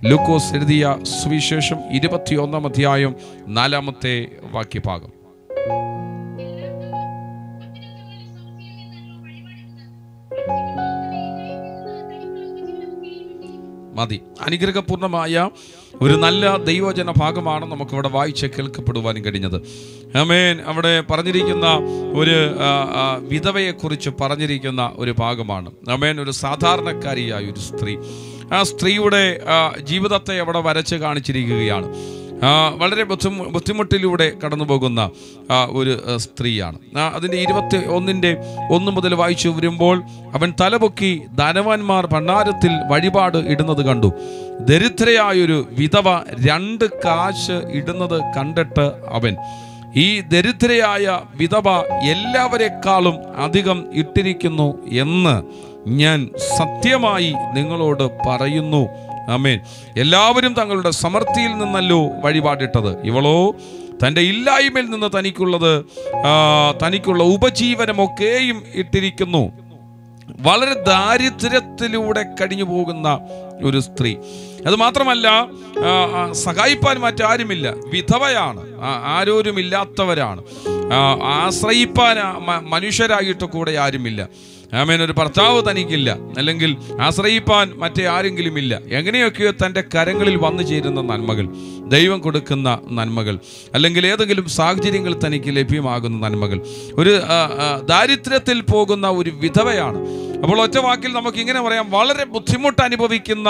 ലൂക്കോസ് എഴുതിയ സുവിശേഷം ഇരുപത്തിയൊന്നാം അധ്യായം നാലാമത്തെ വാക്യഭാഗം മതി അനുഗ്രഹപൂർണമായ ഒരു നല്ല ദൈവജന ഭാഗമാണ് നമുക്കിവിടെ വായിച്ച് കേൾക്കപ്പെടുവാനും കഴിഞ്ഞത് അമേൻ അവിടെ പറഞ്ഞിരിക്കുന്ന ഒരു ആ, ആ, വിധവയെക്കുറിച്ച് പറഞ്ഞിരിക്കുന്ന ഒരു ഭാഗമാണ് അമേൻ ഒരു സാധാരണക്കാരിയായ ഒരു സ്ത്രീ ആ സ്ത്രീയുടെ ആ, ജീവിതത്തെ അവിടെ വരച്ച് കാണിച്ചിരിക്കുകയാണ് ആ, വളരെ ബുദ്ധിമു ബുദ്ധിമുട്ടിലൂടെ കടന്നു പോകുന്ന ആ, ഒരു ആ, സ്ത്രീയാണ് ആ, അതിൻ്റെ ഇരുപത്തി ഒന്നിൻ്റെ ഒന്ന് മുതൽ വായിച്ചു വരുമ്പോൾ അവൻ തലപൊക്കി ധനവാന്മാർ ഭണ്ഡാരത്തിൽ വഴിപാട് ഇടുന്നത് കണ്ടു ദരിദ്രയായൊരു വിധവ രണ്ട് കാശ് ഇടുന്നത് കണ്ടിട്ട് അവൻ ഈ ദരിദ്രയായ വിധവ എല്ലാവരെക്കാളും അധികം ഇട്ടിരിക്കുന്നു എന്ന് ഞാൻ സത്യമായി നിങ്ങളോട് പറയുന്നു ആമേൻ എല്ലാവരും തങ്ങളുടെ സമൃദ്ധിയിൽ നിന്നല്ലോ വഴിപാടിട്ടത് ഇവളോ തൻ്റെ ഇല്ലായ്മയിൽ നിന്ന് തനിക്കുള്ളത് ആ, തനിക്കുള്ള ഉപജീവനമൊക്കെയും ഇട്ടിരിക്കുന്നു വളരെ ദാരിദ്ര്യത്തിലൂടെ കഴിഞ്ഞു പോകുന്ന ഒരു സ്ത്രീ അത് മാത്രമല്ല ആ, ആ, സഹായിപ്പാൻ മറ്റാരുമില്ല വിധവയാണ് ആ, ആരോരുമില്ലാത്തവരാണ് ആ, ആശ്രയിപ്പാൻ ആ, മ- മനുഷ്യരായിട്ട് കൂടെ ആരുമില്ല ആമേൻ ഒരു ഭർത്താവ് തനിക്കില്ല അല്ലെങ്കിൽ ആശ്രയിപ്പാൻ മറ്റേ ആരെങ്കിലും ഇല്ല എങ്ങനെയൊക്കെയോ തൻ്റെ കരങ്ങളിൽ വന്നു ചേരുന്ന നന്മകൾ ദൈവം കൊടുക്കുന്ന നന്മകൾ അല്ലെങ്കിൽ ഏതെങ്കിലും സാഹചര്യങ്ങൾ തനിക്ക് ലഭ്യമാകുന്ന നന്മകൾ ഒരു ആ, ആ, ദാരിദ്ര്യത്തിൽ പോകുന്ന ഒരു വിധവയാണ് അപ്പോൾ ഒറ്റ വാക്കിൽ നമുക്ക് ഇങ്ങനെ പറയാം വളരെ ബുദ്ധിമുട്ട് അനുഭവിക്കുന്ന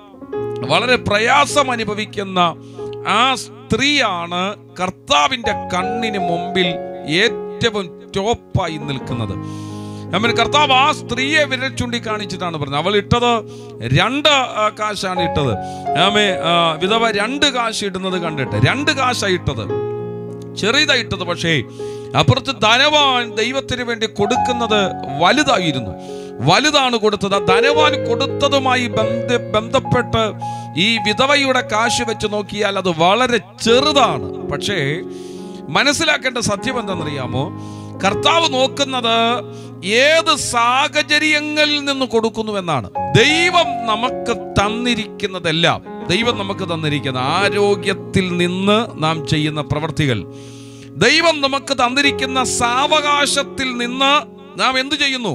വളരെ പ്രയാസം അനുഭവിക്കുന്ന ആ സ്ത്രീയാണ് കർത്താവിൻ്റെ കണ്ണിന് മുമ്പിൽ ഏറ്റവും ടോപ്പായി നിൽക്കുന്നത് നമ്മൾ കർത്താവ് ആ സ്ത്രീയെ വിരൽ ചൂണ്ടിക്കാണിച്ചിട്ടാണ് പറഞ്ഞത് അവൾ ഇട്ടത് രണ്ട് ആ, കാശാണ് ഇട്ടത് ആമേ ആ, വിധവ രണ്ട് കാശ് ഇടുന്നത് കണ്ടിട്ട് രണ്ട് കാശാണ് ഇട്ടത് ചെറിയതായിട്ടത് പക്ഷേ അപ്പുറത്ത് ധനവാൻ ദൈവത്തിന് വേണ്ടി കൊടുക്കുന്നത് വലുതായിരുന്നു വലുതാണ് കൊടുത്തത് ആ ധനവാൻ കൊടുത്തതുമായി ബന്ധ ബന്ധപ്പെട്ട് ഈ വിധവയുടെ കാശ് വെച്ച് നോക്കിയാൽ അത് വളരെ ചെറുതാണ് പക്ഷേ മനസ്സിലാക്കേണ്ട സത്യം എന്തെന്നറിയാമോ കർത്താവ് നോക്കുന്നത് ഏത് സാഹചര്യങ്ങളിൽ നിന്ന് കൊടുക്കുന്നു എന്നാണ് ദൈവം നമുക്ക് തന്നിരിക്കുന്നതെല്ലാം ദൈവം നമുക്ക് തന്നിരിക്കുന്ന ആരോഗ്യത്തിൽ നിന്ന് നാം ചെയ്യുന്ന പ്രവർത്തികൾ ദൈവം നമുക്ക് തന്നിരിക്കുന്ന സാവകാശത്തിൽ നിന്ന് നാം എന്തു ചെയ്യുന്നു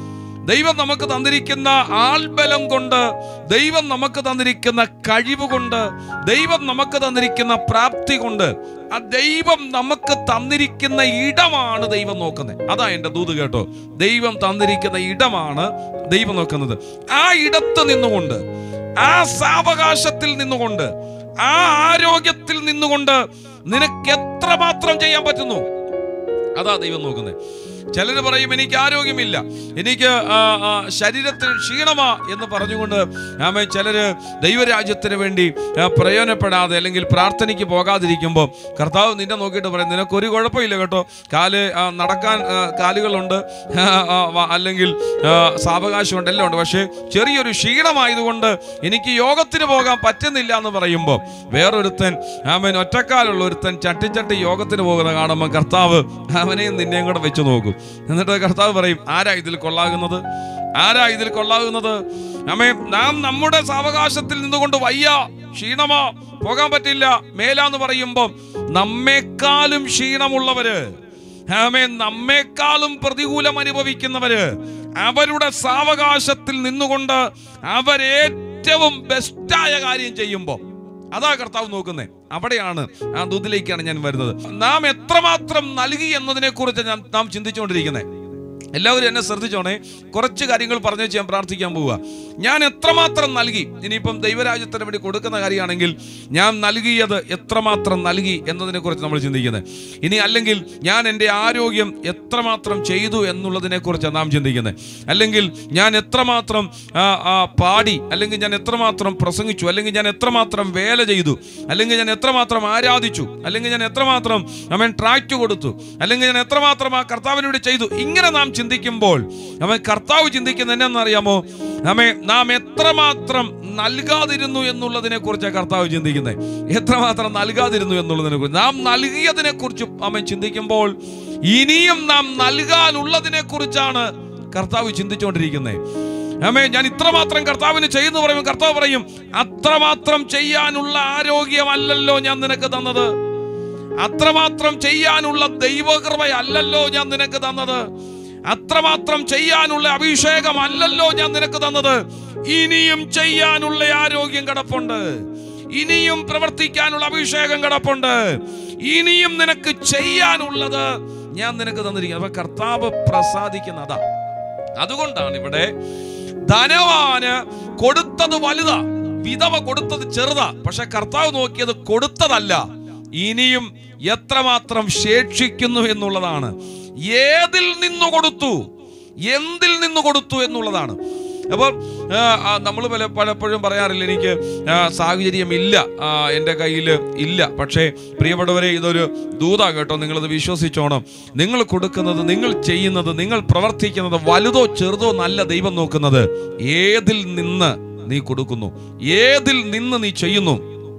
ദൈവം നമുക്ക് തന്നിരിക്കുന്ന ആൾബലം കൊണ്ട് ദൈവം നമുക്ക് തന്നിരിക്കുന്ന കഴിവ് കൊണ്ട് ദൈവം നമുക്ക് തന്നിരിക്കുന്ന പ്രാപ്തി കൊണ്ട് ആ ദൈവം നമുക്ക് തന്നിരിക്കുന്ന ഇടമാണ് ദൈവം നോക്കുന്നത് അതാ എൻ്റെ ദൂത് കേട്ടോ ദൈവം തന്നിരിക്കുന്ന ഇടമാണ് ദൈവം നോക്കുന്നത് ആ ഇടത്ത് നിന്നുകൊണ്ട് ആ സാവകാശത്തിൽ നിന്നുകൊണ്ട് ആ ആരോഗ്യത്തിൽ നിന്നുകൊണ്ട് നിനക്ക് എത്രമാത്രം ചെയ്യാൻ പറ്റുന്നു അതാ ദൈവം നോക്കുന്നത് ചിലർ പറയും എനിക്ക് ആരോഗ്യമില്ല എനിക്ക് ആ, ആ, ശരീരത്തിന് ക്ഷീണമാ എന്ന് പറഞ്ഞുകൊണ്ട് ആമേ ചിലര് ദൈവരാജ്യത്തിന് വേണ്ടി ആ, പ്രയോജനപ്പെടാതെ അല്ലെങ്കിൽ പ്രാർത്ഥനയ്ക്ക് പോകാതിരിക്കുമ്പോൾ കർത്താവ് നിന്നെ നോക്കിയിട്ട് പറയും നിനക്ക് ഒരു കുഴപ്പമില്ല കേട്ടോ കാല് ആ, നടക്കാൻ ആ, കാലുകളുണ്ട് ആ, ആ, വ- അല്ലെങ്കിൽ ആ, സാവകാശമുണ്ട് എല്ലാം ഉണ്ട് പക്ഷേ ചെറിയൊരു ക്ഷീണമായതുകൊണ്ട് എനിക്ക് യോഗത്തിന് പോകാൻ പറ്റുന്നില്ല എന്ന് പറയുമ്പോൾ വേറൊരുത്തൻ ആമൻ ഒറ്റക്കാലുള്ള ഒരുത്തൻ ചട്ടിച്ചട്ടി യോഗത്തിന് പോകുന്ന കാണുമ്പോൾ കർത്താവ് അവനെയും നിന്നെയും കൂടെ വെച്ച് നോക്കും എന്നിട്ട് കർത്താവ് പറയും ആരാ ഇതിൽ കൊള്ളാകുന്നത് ആരാ ഇതിൽ കൊള്ളാകുന്നത് അമ്മേ നാം നമ്മുടെ സാവകാശത്തിൽ നിന്നുകൊണ്ട് വയ്യ ക്ഷീണമാ പോകാൻ പറ്റില്ല മേലാന്ന് പറയുമ്പോൾ നമ്മെക്കാളും ക്ഷീണമുള്ളവര് ആമേ നമ്മെക്കാളും പ്രതികൂലം അനുഭവിക്കുന്നവര് അവരുടെ സാവകാശത്തിൽ നിന്നുകൊണ്ട് അവരേറ്റവും ബെസ്റ്റായ കാര്യം ചെയ്യുമ്പോൾ അതാ കർത്താവ് നോക്കുന്നത് അവിടെയാണ് ആ ദൂതിലേക്കാണ് ഞാൻ വരുന്നത് നാം എത്രമാത്രം നൽകി എന്നതിനെ കുറിച്ച് ഞാൻ നാം ചിന്തിച്ചുകൊണ്ടിരിക്കുന്നത് എല്ലാവരും എന്നെ ശ്രദ്ധിച്ചോണേ കുറച്ച് കാര്യങ്ങൾ പറഞ്ഞു വെച്ച് ഞാൻ പ്രാർത്ഥിക്കാൻ പോവുക ഞാൻ എത്രമാത്രം നൽകി ഇനിയിപ്പം ദൈവരാജ്യത്തിന് വേണ്ടി കൊടുക്കുന്ന കാര്യമാണെങ്കിൽ ഞാൻ നൽകിയത് എത്രമാത്രം നൽകി എന്നതിനെ കുറിച്ച് നമ്മൾ ചിന്തിക്കുന്നത് ഇനി അല്ലെങ്കിൽ ഞാൻ എൻ്റെ ആരോഗ്യം എത്രമാത്രം ചെയ്തു എന്നുള്ളതിനെ കുറിച്ചാണ് നാം ചിന്തിക്കുന്നത് അല്ലെങ്കിൽ ഞാൻ എത്രമാത്രം ആ, ആ, പാടി അല്ലെങ്കിൽ ഞാൻ എത്രമാത്രം പ്രസംഗിച്ചു അല്ലെങ്കിൽ ഞാൻ എത്രമാത്രം വേല ചെയ്തു അല്ലെങ്കിൽ ഞാൻ എത്രമാത്രം ആരാധിച്ചു അല്ലെങ്കിൽ ഞാൻ എത്രമാത്രം അവൻ ട്രാക്ട് കൊടുത്തു അല്ലെങ്കിൽ ഞാൻ എത്രമാത്രം ആ കർത്താവിന് വേണ്ടി ചെയ്തു ഇങ്ങനെ നാം ചിന്തിക്കുമ്പോൾ അവൻ കർത്താവ് ചിന്തിക്കുന്ന എന്നറിയാമോ നമ്മെ നാം എത്രമാത്രം നൽകാതിരുന്നു എന്നുള്ളതിനെ കുറിച്ചാണ് കർത്താവ് ചിന്തിക്കുന്നത് എത്രമാത്രം നൽകാതിരുന്നു എന്നുള്ളതിനെ കുറിച്ച് നാം നൽകിയതിനെ കുറിച്ച് അവൻ ചിന്തിക്കുമ്പോൾ ഇനിയും നാം നൽകാനുള്ളതിനെ കുറിച്ചാണ് കർത്താവ് ചിന്തിച്ചുകൊണ്ടിരിക്കുന്നത് ആമേ ഞാൻ ഇത്രമാത്രം കർത്താവിന് ചെയ്യുന്നു പറയുമ്പോൾ കർത്താവ് പറയും അത്രമാത്രം ചെയ്യാനുള്ള ആരോഗ്യമല്ലല്ലോ ഞാൻ നിനക്ക് തന്നത് അത്രമാത്രം ചെയ്യാനുള്ള ദൈവകൃപയല്ലല്ലോ ഞാൻ നിനക്ക് തന്നത് അത്രമാത്രം ചെയ്യാനുള്ള അഭിഷേകമല്ലല്ലോ ഞാൻ നിനക്ക് തന്നത് ഇനിയും ചെയ്യാനുള്ള ആരോഗ്യം കിടപ്പുണ്ട് ഇനിയും പ്രവർത്തിക്കാനുള്ള അഭിഷേകം കിടപ്പുണ്ട് ഇനിയും നിനക്ക് ചെയ്യാനുള്ളത് ഞാൻ നിനക്ക് തന്നിരിക്കുന്നത് അപ്പൊ കർത്താവ് പ്രസാദിക്കുന്നതാ അതുകൊണ്ടാണ് ഇവിടെ ധനവാന് കൊടുത്തത് വലുതാ വിധവ കൊടുത്തത് ചെറുതാ പക്ഷെ കർത്താവ് നോക്കിയത് കൊടുത്തതല്ല ഇനിയും എത്രമാത്രം ശേഷിക്കുന്നു എന്നുള്ളതാണ് ഏതിൽ നിന്ന് കൊടുത്തു എന്തിൽ നിന്ന് കൊടുത്തു എന്നുള്ളതാണ് അപ്പോൾ നമ്മൾ പല പലപ്പോഴും പറയാറില്ല എനിക്ക് ആ, സാഹചര്യമില്ല ആ, എൻ്റെ കയ്യിൽ ഇല്ല പക്ഷേ പ്രിയപ്പെട്ടവരെ ഇതൊരു ദൂത കേട്ടോ നിങ്ങളത് വിശ്വസിച്ചോണം നിങ്ങൾ കൊടുക്കുന്നത് നിങ്ങൾ ചെയ്യുന്നത് നിങ്ങൾ പ്രവർത്തിക്കുന്നത് വലുതോ ചെറുതോ നല്ല ദൈവം നോക്കുന്നത് ഏതിൽ നിന്ന് നീ കൊടുക്കുന്നു ഏതിൽ നിന്ന് നീ ചെയ്യുന്നു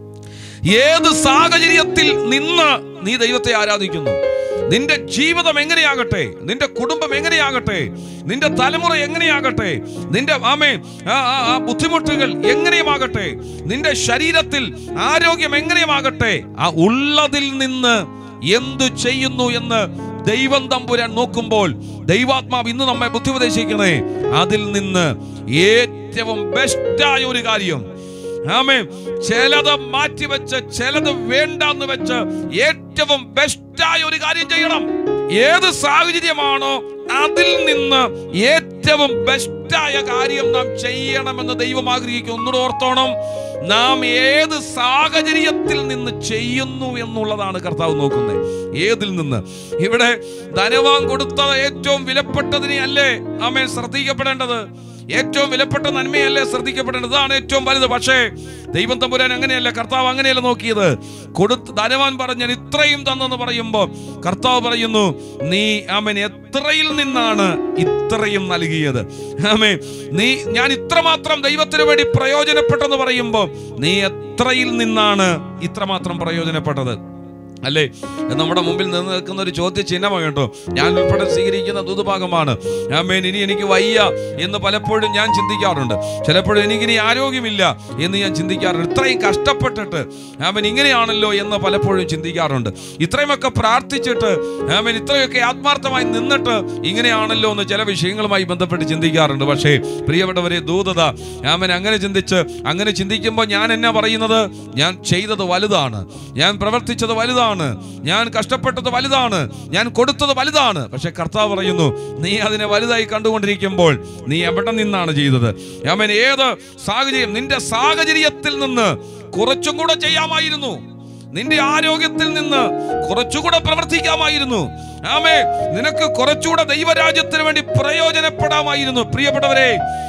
ഏത് സാഹചര്യത്തിൽ നിന്ന് നീ ദൈവത്തെ ആരാധിക്കുന്നു നിന്റെ ജീവിതം എങ്ങനെയാകട്ടെ നിന്റെ കുടുംബം എങ്ങനെയാകട്ടെ നിന്റെ തലമുറ എങ്ങനെയാകട്ടെ നിന്റെ ആമേ ആ ആ, ആ ബുദ്ധിമുട്ടുകൾ എങ്ങനെയുമാകട്ടെ നിന്റെ ശരീരത്തിൽ ആരോഗ്യം എങ്ങനെയുമാകട്ടെ ആ ഉള്ളതിൽ നിന്ന് എന്തു ചെയ്യുന്നു എന്ന് ദൈവം തമ്പുരാൻ നോക്കുമ്പോൾ ദൈവാത്മാവ് ഇന്ന് നമ്മെ ബുദ്ധിപദേശിക്കണേ അതിൽ നിന്ന് ഏറ്റവും ബെസ്റ്റായ ഒരു കാര്യം ആമേ ചിലത് മാറ്റിവെച്ച് ചിലത് വേണ്ടെന്ന് വെച്ച് ഏറ്റവും ബെസ്റ്റായ ഒരു കാര്യം ചെയ്യണം ഏത് സാഹചര്യമാണോ അതിൽ നിന്ന് ഏറ്റവും ബെസ്റ്റായ കാര്യം നാം ചെയ്യണമെന്ന് ദൈവം ആഗ്രഹിക്കും ഒന്നുകൂടെ ഓർത്തോണം നാം ഏത് സാഹചര്യത്തിൽ നിന്ന് ചെയ്യുന്നു എന്നുള്ളതാണ് കർത്താവ് നോക്കുന്നത് ഏതിൽ നിന്ന് ഇവിടെ ധനവാൻ കൊടുത്ത ഏറ്റവും വിലപ്പെട്ടതിനെ അല്ലേ ആമേ ശ്രദ്ധിക്കപ്പെടേണ്ടത് ഏറ്റവും വിലപ്പെട്ട നന്മയല്ലേ ശ്രദ്ധിക്കപ്പെടേണ്ടത് ഇതാണ് ഏറ്റവും വലുത് പക്ഷേ ദൈവം തമ്പുരാൻ അങ്ങനെയല്ല കർത്താവ് അങ്ങനെയല്ല നോക്കിയത് കൊടുത്ത് ധനവാൻ പറഞ്ഞാൽ ഇത്രയും തന്നെന്ന് പറയുമ്പോൾ കർത്താവ് പറയുന്നു നീ ആമൻ എത്രയിൽ നിന്നാണ് ഇത്രയും നൽകിയത് ആമേ നീ ഞാൻ ഇത്രമാത്രം ദൈവത്തിന് വേണ്ടി പ്രയോജനപ്പെട്ടെന്ന് പറയുമ്പോൾ നീ എത്രയിൽ നിന്നാണ് ഇത്രമാത്രം പ്രയോജനപ്പെട്ടത് അല്ലേ ഇത് നമ്മുടെ മുമ്പിൽ നിന്ന് നിൽക്കുന്ന ഒരു ചോദ്യ ചിഹ്നമാണ് കേട്ടോ ഞാൻ ഉൾപ്പെടെ സ്വീകരിക്കുന്ന ദുതുഭാഗമാണ് ആമേൻ ഇനി എനിക്ക് വയ്യ എന്ന് പലപ്പോഴും ഞാൻ ചിന്തിക്കാറുണ്ട് ചിലപ്പോഴും എനിക്കിനി ആരോഗ്യമില്ല എന്ന് ഞാൻ ചിന്തിക്കാറുണ്ട് ഇത്രയും കഷ്ടപ്പെട്ടിട്ട് ആമേൻ ഇങ്ങനെയാണല്ലോ എന്ന് പലപ്പോഴും ചിന്തിക്കാറുണ്ട് ഇത്രയുമൊക്കെ പ്രാർത്ഥിച്ചിട്ട് ആമേൻ ഇത്രയൊക്കെ ആത്മാർത്ഥമായി നിന്നിട്ട് ഇങ്ങനെയാണല്ലോ എന്ന് ചില വിഷയങ്ങളുമായി ബന്ധപ്പെട്ട് ചിന്തിക്കാറുണ്ട് പക്ഷേ പ്രിയപ്പെട്ടവരെ ദൂതത ആമേൻ അങ്ങനെ ചിന്തിച്ച് അങ്ങനെ ചിന്തിക്കുമ്പോൾ ഞാൻ എന്നാ പറയുന്നത് ഞാൻ ചെയ്തത് വലുതാണ് ഞാൻ പ്രവർത്തിച്ചത് വലുതാണ് ഞാൻ കഷ്ടപ്പെട്ടത് വലുതാണ് ഞാൻ കൊടുത്തത് വലുതാണ് പക്ഷെ കർത്താവ് പറയുന്നു നീ അതിനെ വലുതായി കണ്ടുകൊണ്ടിരിക്കുമ്പോൾ നീ എവിടെ നിന്നാണ് ചെയ്തത് ആമേൻ ഏത് സാഹചര്യം നിന്റെ സാഹചര്യത്തിൽ നിന്ന് കുറച്ചും കൂടെ ചെയ്യാമായിരുന്നു നിന്റെ ആരോഗ്യത്തിൽ നിന്ന് കുറച്ചുകൂടെ പ്രവർത്തിക്കാമായിരുന്നു ആമേ നിനക്ക് കുറച്ചുകൂടെ ദൈവരാജ്യത്തിന് വേണ്ടി പ്രയോജനപ്പെടാമായിരുന്നു പ്രിയപ്പെട്ടവരെ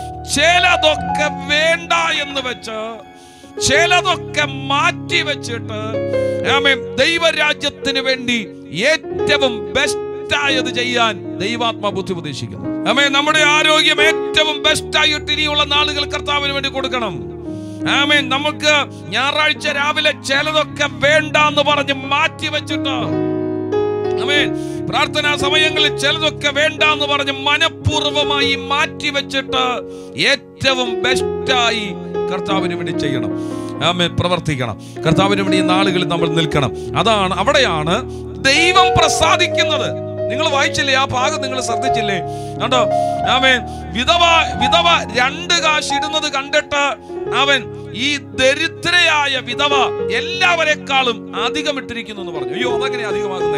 ചിലതൊക്കെ വേണ്ട എന്ന് വെച്ച് ചിലതൊക്കെ മാറ്റി വെച്ചിട്ട് ആമേ ദൈവരാജ്യത്തിന് വേണ്ടി ഏറ്റവും ബെസ്റ്റായത് ചെയ്യാൻ ദൈവാത്മാ ബുദ്ധി ഉപദേശിക്കുന്നു ആമേ നമ്മുടെ ആരോഗ്യം ഏറ്റവും ബെസ്റ്റായിട്ട് ഇനിയുള്ള നാളുകൾ കർത്താവിന് വേണ്ടി കൊടുക്കണം ആമേൻ നമുക്ക് ഞായറാഴ്ച രാവിലെ ചിലതൊക്കെ വേണ്ട എന്ന് പറഞ്ഞ് മാറ്റി വെച്ചിട്ട് ആമേൻ പ്രാർത്ഥനാ സമയങ്ങളിൽ ചിലതൊക്കെ വേണ്ട എന്ന് പറഞ്ഞ് മനഃപൂർവമായി മാറ്റി വെച്ചിട്ട് ഏറ്റവും ബെസ്റ്റായി കർത്താവിന് വേണ്ടി ചെയ്യണം ആമേൻ പ്രവർത്തിക്കണം കർത്താവിന് വേണ്ടി ഈ നാളുകളിൽ നമ്മൾ നിൽക്കണം അതാണ് അവിടെയാണ് ദൈവം പ്രസാദിക്കുന്നത് നിങ്ങൾ വായിച്ചില്ലേ ആ ഭാഗം നിങ്ങൾ ശ്രദ്ധിച്ചില്ലേ കണ്ടോ ആമേൻ വിധവ വിധവ രണ്ട് കാശ് ഇടുന്നത് കണ്ടിട്ട് അവൻ ഈ ദരിദ്രയായ വിധവ എല്ലാവരെക്കാളും അധികം ഇട്ടിരിക്കുന്നു എന്ന് പറഞ്ഞു അയ്യോ അതെങ്ങനെ അധികമാകുന്നേ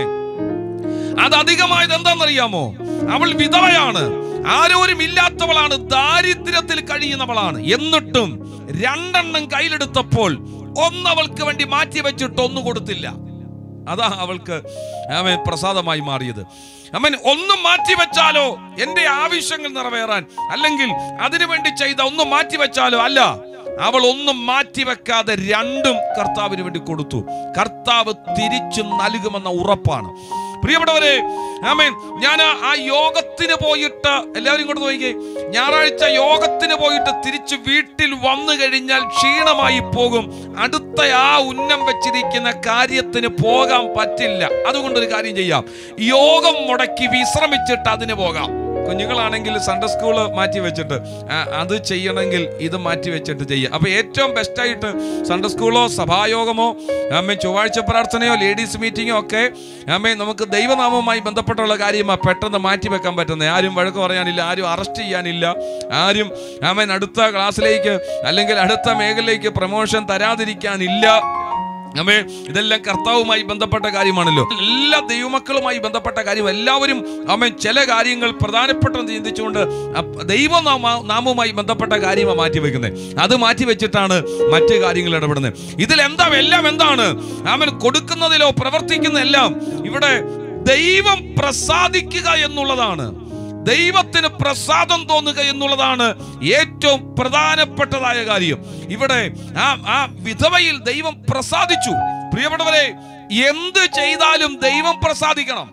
അത് അധികമായത് എന്താണെന്നറിയാമോ അവൾ വിധവയാണ് ആരോരും ഇല്ലാത്തവളാണ് ദാരിദ്ര്യത്തിൽ കഴിയുന്നവളാണ് എന്നിട്ടും രണ്ടെണ്ണം കയ്യിലെടുത്തപ്പോൾ ഒന്ന് അവൾക്ക് വേണ്ടി മാറ്റി വെച്ചിട്ട് ഒന്നും കൊടുത്തില്ല അതാ അവൾക്ക് അവൻ പ്രസാദമായി മാറിയത് അവൻ ഒന്നും മാറ്റി വെച്ചാലോ എന്റെ ആവശ്യങ്ങൾ നിറവേറാൻ അല്ലെങ്കിൽ അതിനു വേണ്ടി ചെയ്ത ഒന്നും മാറ്റി വെച്ചാലോ അല്ല അവൾ ഒന്നും മാറ്റി വെക്കാതെ രണ്ടും കർത്താവിന് വേണ്ടി കൊടുത്തു കർത്താവ് തിരിച്ചു നൽകുമെന്ന ഉറപ്പാണ് പ്രിയപ്പെട്ടവരെ ആമേൻ ഞാൻ ആ- ആ യോഗത്തിന് പോയിട്ട് എല്ലാവരും ഇങ്ങോട്ട് നോക്കിക്കേ ഞായറാഴ്ച യോഗത്തിന് പോയിട്ട് തിരിച്ച് വീട്ടിൽ വന്നു കഴിഞ്ഞാൽ ക്ഷീണമായി പോകും അടുത്ത ആ ഉന്നം വെച്ചിരിക്കുന്ന കാര്യത്തിന് പോകാൻ പറ്റില്ല അതുകൊണ്ട് ഒരു കാര്യം ചെയ്യാം യോഗം മുടക്കി വിശ്രമിച്ചിട്ട് അതിന് പോകാം കുഞ്ഞുങ്ങളാണെങ്കിൽ സൺഡേ സ്കൂള് മാറ്റി വെച്ചിട്ട് ആ, അത് ചെയ്യണമെങ്കിൽ ഇത് മാറ്റി വെച്ചിട്ട് ചെയ്യുക അപ്പൊ ഏറ്റവും ബെസ്റ്റായിട്ട് സൺഡേ സ്കൂളോ സഭായോഗമോ അമ്മ ചൊവ്വാഴ്ച പ്രാർത്ഥനയോ ലേഡീസ് മീറ്റിങ്ങോ ഒക്കെ അമ്മ നമുക്ക് ദൈവനാമവുമായി ബന്ധപ്പെട്ടുള്ള കാര്യമാണ് പെട്ടെന്ന് മാറ്റി വെക്കാൻ പറ്റുന്നത് ആരും വഴക്ക് പറയാനില്ല ആരും അറസ്റ്റ് ചെയ്യാനില്ല ആരും അമ്മൻ അടുത്ത ക്ലാസ്സിലേക്ക് അല്ലെങ്കിൽ അടുത്ത മേഖലയിലേക്ക് പ്രൊമോഷൻ തരാതിരിക്കാനില്ല അമ്മേ ഇതെല്ലാം കർത്താവുമായി ബന്ധപ്പെട്ട കാര്യമാണല്ലോ എല്ലാ ദൈവമക്കളുമായി ബന്ധപ്പെട്ട കാര്യം എല്ലാവരും അമ്മ ചില കാര്യങ്ങൾ പ്രധാനപ്പെട്ടെന്ന് ചിന്തിച്ചുകൊണ്ട് അപ്പ- ദൈവനാമ നാമവുമായി ബന്ധപ്പെട്ട കാര്യമാണ് മാറ്റി വെക്കുന്നത് അത് മാറ്റി വെച്ചിട്ടാണ് മറ്റ് കാര്യങ്ങൾ ഇടപെടുന്നത് ഇതിൽ എന്താ എല്ലാം എന്താണ് അവൻ കൊടുക്കുന്നതിലോ പ്രവർത്തിക്കുന്നതെല്ലാം ഇവിടെ ദൈവം പ്രസാദിക്കുക എന്നുള്ളതാണ് ദൈവത്തിന് പ്രസാദം തോന്നുക എന്നുള്ളതാണ് ഏറ്റവും പ്രധാനപ്പെട്ടതായ കാര്യം ഇവിടെ ആ ആ വിധവയിൽ ദൈവം പ്രസാദിച്ചു പ്രിയപ്പെട്ടവരെ എന്ത് ചെയ്താലും ദൈവം പ്രസാദിക്കണം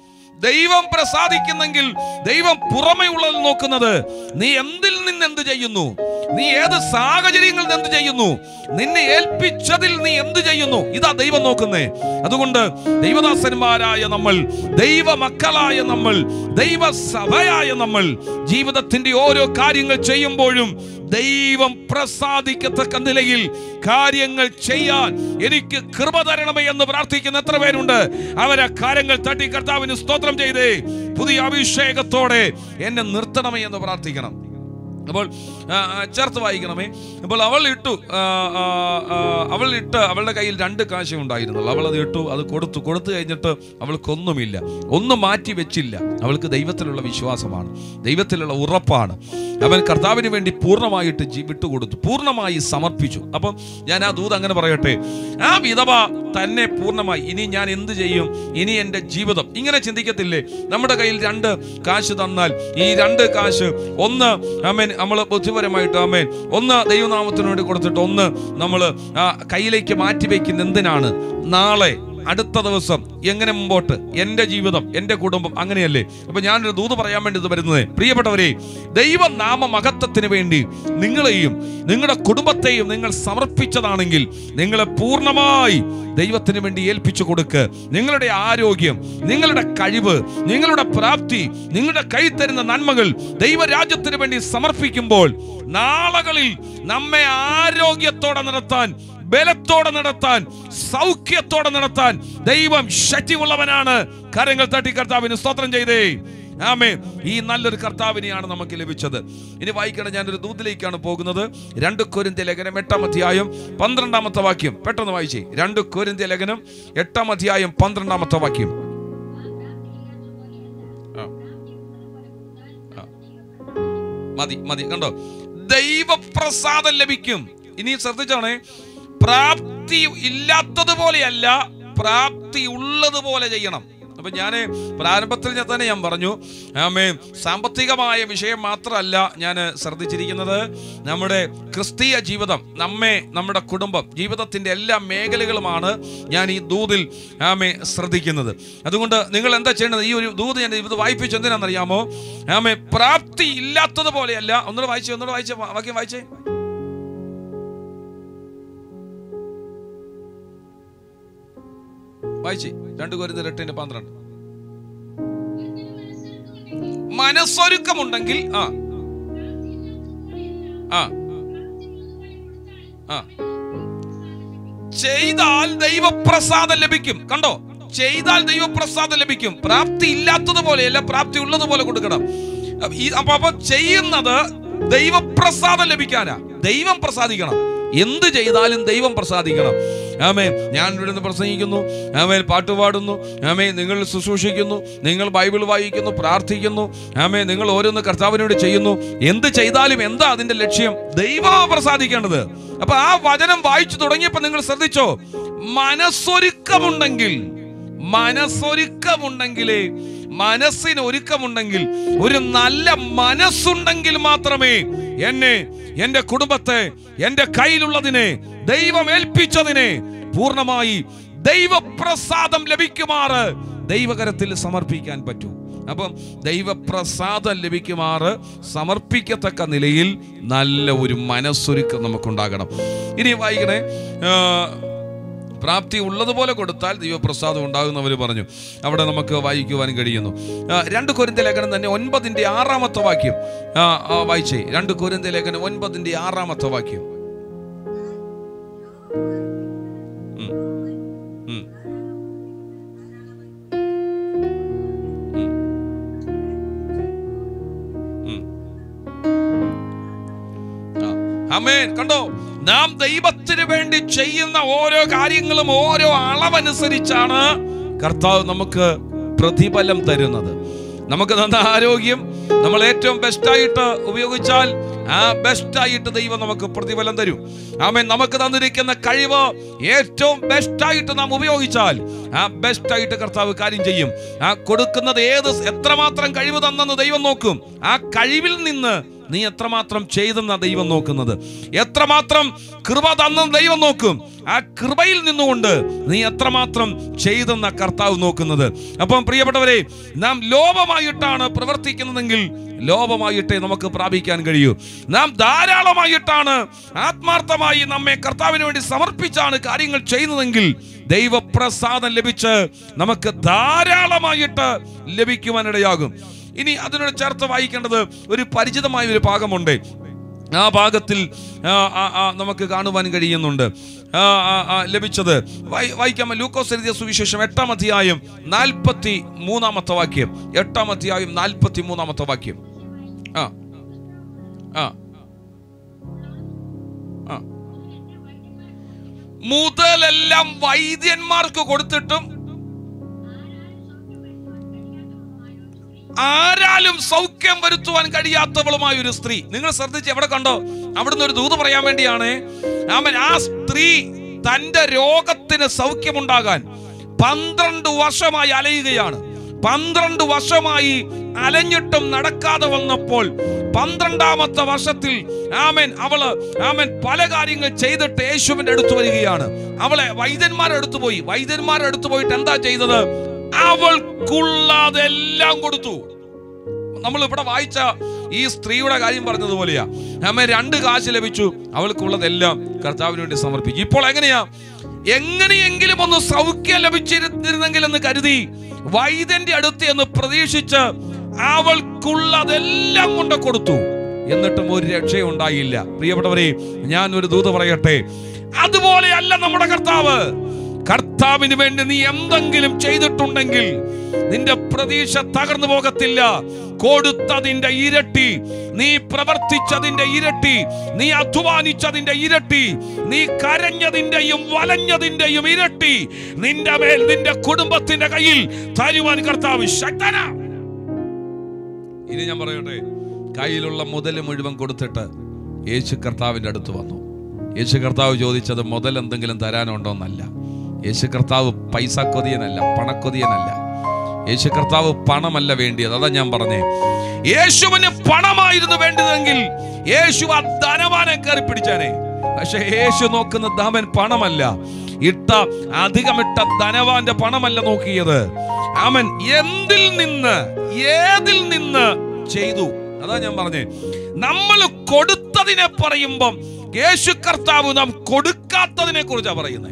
ദൈവം പ്രസാദിക്കുന്നെങ്കിൽ ദൈവം പുറമേ ഉള്ളത് നോക്കുന്നത് നീ എന്തിൽ നിന്ന് എന്ത് ചെയ്യുന്നു നീ ഏത് സാഹചര്യങ്ങളിൽ നിന്ന് എന്ത് ചെയ്യുന്നു നിന്നെ ഏൽപ്പിച്ചതിൽ നീ എന്ത് ചെയ്യുന്നു ഇതാ ദൈവം നോക്കുന്നേ അതുകൊണ്ട് ദൈവദാസന്മാരായ നമ്മൾ ദൈവ മക്കളായ നമ്മൾ ദൈവസഭയായ നമ്മൾ ജീവിതത്തിന്റെ ഓരോ കാര്യങ്ങൾ ചെയ്യുമ്പോഴും ദൈവം പ്രസാദിക്കത്തക്ക നിലയിൽ കാര്യങ്ങൾ ചെയ്യാൻ എനിക്ക് കൃപ തരണമേ എന്ന് പ്രാർത്ഥിക്കുന്ന എത്ര പേരുണ്ട് അവരെ കാര്യങ്ങൾ തട്ടി കർത്താവിന് സ്തോത്രം ചെയ്തേ പുതിയ അഭിഷേകത്തോടെ എന്നെ നിർത്തണമേ എന്ന് പ്രാർത്ഥിക്കണം അപ്പോൾ ആ, ആ, ചേർത്ത് വായിക്കണമേ അപ്പോൾ അവൾ ഇട്ടു ആ, ആ, ആ, അവൾ ഇട്ട് അവളുടെ കയ്യിൽ രണ്ട് കാശേ ഉണ്ടായിരുന്നുള്ളൂ അവൾ അത് ഇട്ടു അത് കൊടുത്തു കൊടുത്തു കഴിഞ്ഞിട്ട് അവൾക്കൊന്നുമില്ല ഒന്നും മാറ്റി വെച്ചില്ല അവൾക്ക് ദൈവത്തിലുള്ള വിശ്വാസമാണ് ദൈവത്തിലുള്ള ഉറപ്പാണ് അവൻ കർത്താവിന് വേണ്ടി പൂർണ്ണമായിട്ട് ജി വിട്ടുകൊടുത്തു പൂർണ്ണമായി സമർപ്പിച്ചു അപ്പം ഞാൻ ആ ദൂത് അങ്ങനെ പറയട്ടെ ആ വിധവ തന്നെ പൂർണ്ണമായി ഇനി ഞാൻ എന്ത് ചെയ്യും ഇനി എൻ്റെ ജീവിതം ഇങ്ങനെ ചിന്തിക്കത്തില്ലേ നമ്മുടെ കയ്യിൽ രണ്ട് കാശ് തന്നാൽ ഈ രണ്ട് കാശ് ഒന്ന് അമ്മേൻ നമ്മൾ ബുദ്ധിപരമായിട്ട് അമ്മേൻ ഒന്ന് ദൈവനാമത്തിന് വേണ്ടി കൊടുത്തിട്ട് ഒന്ന് നമ്മൾ കയ്യിലേക്ക് മാറ്റി വയ്ക്കുന്ന എന്തിനാണ് നാളെ അടുത്ത ദിവസം എങ്ങനെ മുമ്പോട്ട് എൻ്റെ ജീവിതം എൻ്റെ കുടുംബം അങ്ങനെയല്ലേ അപ്പൊ ഞാനൊരു ദൂത് പറയാൻ വേണ്ടി ഇത് വരുന്നത് പ്രിയപ്പെട്ടവരെ ദൈവനാമ മഹത്വത്തിന് വേണ്ടി നിങ്ങളെയും നിങ്ങളുടെ കുടുംബത്തെയും നിങ്ങൾ സമർപ്പിച്ചതാണെങ്കിൽ നിങ്ങളെ പൂർണ്ണമായി ദൈവത്തിന് വേണ്ടി ഏൽപ്പിച്ചു കൊടുക്ക് നിങ്ങളുടെ ആരോഗ്യം നിങ്ങളുടെ കഴിവ് നിങ്ങളുടെ പ്രാപ്തി നിങ്ങളുടെ കൈ തരുന്ന നന്മകൾ ദൈവരാജ്യത്തിന് വേണ്ടി സമർപ്പിക്കുമ്പോൾ നാളകളിൽ നമ്മെ ആരോഗ്യത്തോടെ നടത്താൻ ബലത്തോടെ നടത്താൻ സൗഖ്യത്തോടെ നടത്താൻ ദൈവം ശക്തിയുള്ളവനാണ് കരങ്ങൾ തട്ടി കർത്താവിന് സ്തോത്രം ചെയ്തേ ആമേ ഈ നല്ലൊരു കർത്താവിനെയാണ് നമുക്ക് ലഭിച്ചത് ഇനി വായിക്കണം ഞാനൊരു ദൂതിലേക്കാണ് പോകുന്നത് രണ്ട് കൊരിന്ത്യ ലേഖനം എട്ടാം അധ്യായം പന്ത്രണ്ടാമത്തെ വാക്യം പെട്ടെന്ന് വായിച്ചേ രണ്ട് കൊരിന്ത്യ ലേഖനം എട്ടാം അധ്യായം പന്ത്രണ്ടാമത്തെ വാക്യം ആ. ആ. മതി മതി കണ്ടോ ദൈവപ്രസാദം ലഭിക്കും ഇനി ശ്രദ്ധിച്ചാണേ പ്രാപ്തി ഇല്ലാത്തതുപോലെയല്ല പ്രാപ്തി ഉള്ളതുപോലെ ചെയ്യണം അപ്പൊ ഞാൻ പ്രാരംഭത്തിൽ ഞാൻ തന്നെ ഞാൻ പറഞ്ഞു ആമേ സാമ്പത്തികമായ വിഷയം മാത്രമല്ല ഞാൻ ശ്രദ്ധിച്ചിരിക്കുന്നത് നമ്മുടെ ക്രിസ്തീയ ജീവിതം നമ്മെ നമ്മുടെ കുടുംബം ജീവിതത്തിന്റെ എല്ലാ മേഖലകളുമാണ് ഞാൻ ഈ ദൂതിൽ ആമേ ശ്രദ്ധിക്കുന്നത് അതുകൊണ്ട് നിങ്ങൾ എന്താ ചെയ്യേണ്ടത് ഈ ഒരു ദൂത് ഞാൻ ഇത് വായിപ്പിച്ചു എന്തിനാണെന്നറിയാമോ ആമേ പ്രാപ്തി ഇല്ലാത്തതുപോലെയല്ല ഒന്നുകൂടെ വായിച്ചേ ഒന്നുകൂടെ വായിച്ചേ വാക്യം വായിച്ചേ വായിച്ചേ രണ്ട് കോരുന്ന എട്ടിന്റെ പന്ത്രണ്ട് മനസ്സൊരുക്കമുണ്ടെങ്കിൽ ആ ആ ആ ചെയ്താൽ ദൈവപ്രസാദം ലഭിക്കും കണ്ടോ ചെയ്താൽ ദൈവപ്രസാദം ലഭിക്കും പ്രാപ്തി ഇല്ലാത്തതുപോലെയല്ല പ്രാപ്തി ഉള്ളതുപോലെ കൊടുക്കണം അപ്പൊ ഈ അപ്പൊ അപ്പൊ ചെയ്യുന്നത് ദൈവപ്രസാദം ലഭിക്കാനാ ദൈവം പ്രസാദിക്കണം എന്ത് ചെയ്താലും ദൈവം പ്രസാദിക്കണം ആമേ ഞാൻ ഇവിടെ നിന്ന് പ്രസംഗിക്കുന്നു ആമേ പാട്ട് പാടുന്നു ആമേ നിങ്ങൾ ശുശ്രൂഷിക്കുന്നു നിങ്ങൾ ബൈബിൾ വായിക്കുന്നു പ്രാർത്ഥിക്കുന്നു ആമേ നിങ്ങൾ ഓരോന്ന് കർത്താവിന് വേണ്ടി ചെയ്യുന്നു എന്ത് ചെയ്താലും എന്താ അതിന്റെ ലക്ഷ്യം ദൈവം പ്രസാദിക്കേണ്ടത് അപ്പൊ ആ വചനം വായിച്ചു തുടങ്ങിയപ്പോ നിങ്ങൾ ശ്രദ്ധിച്ചോ മനസ്സൊരുക്കമുണ്ടെങ്കിൽ മനസ്സൊരുക്കമുണ്ടെങ്കിലേ മനസ്സിന് ഒരുക്കമുണ്ടെങ്കിൽ ഒരു നല്ല മനസ്സുണ്ടെങ്കിൽ മാത്രമേ എന്നെ എന്റെ കുടുംബത്തെ എന്റെ കയ്യിലുള്ളതിനെ ദൈവം ഏൽപ്പിച്ചതിനെ പൂർണ്ണമായി ദൈവപ്രസാദം ലഭിക്കുമാറ് ദൈവകരത്തിൽ സമർപ്പിക്കാൻ പറ്റൂ അപ്പം ദൈവപ്രസാദം ലഭിക്കുമാറ് സമർപ്പിക്കത്തക്ക നിലയിൽ നല്ല ഒരു മനസ്സൊരുക്കം നമുക്കുണ്ടാകണം ഇനി വായിക്കണേ ആ, പ്രാപ്തി ഉള്ളതുപോലെ കൊടുത്താൽ ദൈവപ്രസാദം ഉണ്ടാകുന്നവർ പറഞ്ഞു അവിടെ നമുക്ക് വായിക്കുവാൻ കഴിയുന്നു ആ, രണ്ട് കൊരിന്ത ലേഖനം തന്നെ ഒൻപതിൻ്റെ ആറാമത്തെ വാക്യം ആ, ആ, വായിച്ചേ രണ്ട് കൊരിന്ത ലേഖനം ഒൻപതിൻ്റെ ആറാമത്തെ വാക്യം ഉം. ഉം. ഉം. ഉം. ആ. ആമേൻ കണ്ടോ നാം ദൈവത്തിന് വേണ്ടി ചെയ്യുന്ന ഓരോ കാര്യങ്ങളും ഓരോ അളവനുസരിച്ചാണ് കർത്താവ് നമുക്ക് പ്രതിഫലം തരുന്നത് നമുക്ക് തന്ന ആരോഗ്യം നമ്മൾ ഏറ്റവും ബെസ്റ്റായിട്ട് ഉപയോഗിച്ചാൽ ആ ബെസ്റ്റായിട്ട് ദൈവം നമുക്ക് പ്രതിഫലം തരും ആമേൻ നമുക്ക് തന്നിരിക്കുന്ന കഴിവ് ഏറ്റവും ബെസ്റ്റായിട്ട് നാം ഉപയോഗിച്ചാൽ ആ ബെസ്റ്റായിട്ട് കർത്താവ് കാര്യം ചെയ്യും ആ കൊടുക്കുന്നത് ഏത് എത്രമാത്രം കഴിവ് തന്നെന്ന് ദൈവം നോക്കും ആ കഴിവിൽ നിന്ന് നീ എത്രമാത്രം ചെയ്തെന്ന ദൈവം നോക്കുന്നത് എത്രമാത്രം കൃപ തന്നെന്ന് ദൈവം നോക്കും ആ കൃപയിൽ നിന്നുകൊണ്ട് നീ എത്രമാത്രം ചെയ്തെന്ന കർത്താവ് നോക്കുന്നത് അപ്പം പ്രിയപ്പെട്ടവരെ നാം ലോപമായിട്ടാണ് പ്രവർത്തിക്കുന്നതെങ്കിൽ ലോപമായിട്ടേ നമുക്ക് പ്രാപിക്കാൻ കഴിയൂ നാം ധാരാളമായിട്ടാണ് ആത്മാർത്ഥമായി നമ്മെ കർത്താവിന് വേണ്ടി സമർപ്പിച്ചാണ് കാര്യങ്ങൾ ചെയ്യുന്നതെങ്കിൽ ദൈവപ്രസാദം ലഭിച്ച് നമുക്ക് ധാരാളമായിട്ട് ലഭിക്കുവാനിടയാകും ഇനി അതിനോട് ചേർത്ത് വായിക്കേണ്ടത് ഒരു പരിചിതമായ ഒരു ഭാഗമുണ്ട് ആ ഭാഗത്തിൽ ആ, ആ, ആ, നമുക്ക് കാണുവാൻ കഴിയുന്നുണ്ട് ആ, ആ, ആ, ലഭിച്ചത് വായി- വായിക്കാമോ ലൂക്കോസ് എഴുതിയ സുവിശേഷം എട്ടാം അധ്യായം നാൽപ്പത്തി മൂന്നാമത്തെ വാക്യം എട്ടാം അധ്യായം നാൽപ്പത്തി മൂന്നാമത്തെ വാക്യം ആ ആ ആ മുതലെല്ലാം വൈദ്യന്മാർക്ക് കൊടുത്തിട്ടും ആരാലും സൗഖ്യം വരുത്തുവാൻ കഴിയാത്തവളുമായ ഒരു സ്ത്രീ നിങ്ങൾ ശ്രദ്ധിച്ച് എവിടെ കണ്ടോ അവിടുന്ന് ഒരു ദൂത് പറയാൻ വേണ്ടിയാണ് അവൻ ആ സ്ത്രീ തന്റെ രോഗത്തിന് സൗഖ്യമുണ്ടാകാൻ പന്ത്രണ്ട് വർഷമായി അലയുകയാണ് പന്ത്രണ്ട് വർഷമായി അലഞ്ഞിട്ടും നടക്കാതെ വന്നപ്പോൾ പന്ത്രണ്ടാമത്തെ വർഷത്തിൽ ആമൻ അവള് ആമൻ പല കാര്യങ്ങൾ ചെയ്തിട്ട് യേശുവിന്റെ അടുത്ത് വരികയാണ് അവളെ വൈദ്യന്മാരുടെ അടുത്ത് പോയി വൈദ്യന്മാരുടെ അടുത്ത് പോയിട്ട് എന്താ ചെയ്തത് അവൾക്കുള്ളതെല്ലാം കൊടുത്തു നമ്മൾ ഇവിടെ വായിച്ച ഈ സ്ത്രീയുടെ കാര്യം പറഞ്ഞതുപോലെയാ അമ്മ രണ്ട് കാശ് ലഭിച്ചു അവൾക്കുള്ളതെല്ലാം കർത്താവിന് വേണ്ടി സമർപ്പിച്ചു ഇപ്പോൾ എങ്ങനെയാ എങ്ങനെയെങ്കിലും ഒന്ന് സൗഖ്യം ലഭിച്ചിരുന്നെങ്കിൽ എന്ന് കരുതി വൈദ്യന്റെ അടുത്ത് എന്ന് പ്രതീക്ഷിച്ച് അവൾക്കുള്ളതെല്ലാം കൊണ്ട് കൊടുത്തു എന്നിട്ടും ഒരു രക്ഷയുണ്ടായില്ല പ്രിയപ്പെട്ടവരെ ഞാൻ ഒരു ദൂത് പറയട്ടെ അതുപോലെയല്ല നമ്മുടെ കർത്താവ് കർത്താവിന് വേണ്ടി നീ എന്തെങ്കിലും ചെയ്തിട്ടുണ്ടെങ്കിൽ നിന്റെ പ്രതീക്ഷ തകർന്നു പോകത്തില്ല കൊടുത്തതിന്റെ ഇരട്ടി നീ പ്രവർത്തിച്ചതിന്റെ ഇരട്ടി നീ അധ്വാനിച്ചതിന്റെ ഇരട്ടി നീ കരഞ്ഞതിന്റെയും വലഞ്ഞതിന്റെയും ഇരട്ടി നിന്റെ മേൽ നിന്റെ കുടുംബത്തിന്റെ കയ്യിൽ തരുവാൻ കർത്താവ് ശക്തനാ ഇനി ഞാൻ പറയട്ടെ കയ്യിലുള്ള മുതൽ മുഴുവൻ കൊടുത്തിട്ട് യേശു കർത്താവിന്റെ അടുത്ത് വന്നു യേശു കർത്താവ് ചോദിച്ചത് മുതൽ എന്തെങ്കിലും തരാനുണ്ടോ എന്നല്ല യേശു കർത്താവ് പൈസ കൊതിയനല്ല പണക്കൊതിയനല്ല യേശു കർത്താവ് പണമല്ല വേണ്ടിയത് അതാ ഞാൻ പറഞ്ഞേ യേശുവിന് പണമായിരുന്നു വേണ്ടതെങ്കിൽ യേശു ആ ധനവാനെ കയറി പിടിച്ചാനെ പക്ഷെ യേശു നോക്കുന്ന ധമൻ പണമല്ല ഇട്ട അധികമിട്ട ധനവാന്റെ പണമല്ല നോക്കിയത് അവൻ എന്തിൽ നിന്ന് ഏതിൽ നിന്ന് ചെയ്തു അതാ ഞാൻ പറഞ്ഞേ നമ്മൾ കൊടുത്തതിനെ പറയുമ്പം യേശു കർത്താവ് നാം കൊടുക്കാത്തതിനെ കുറിച്ചാ പറയുന്നത്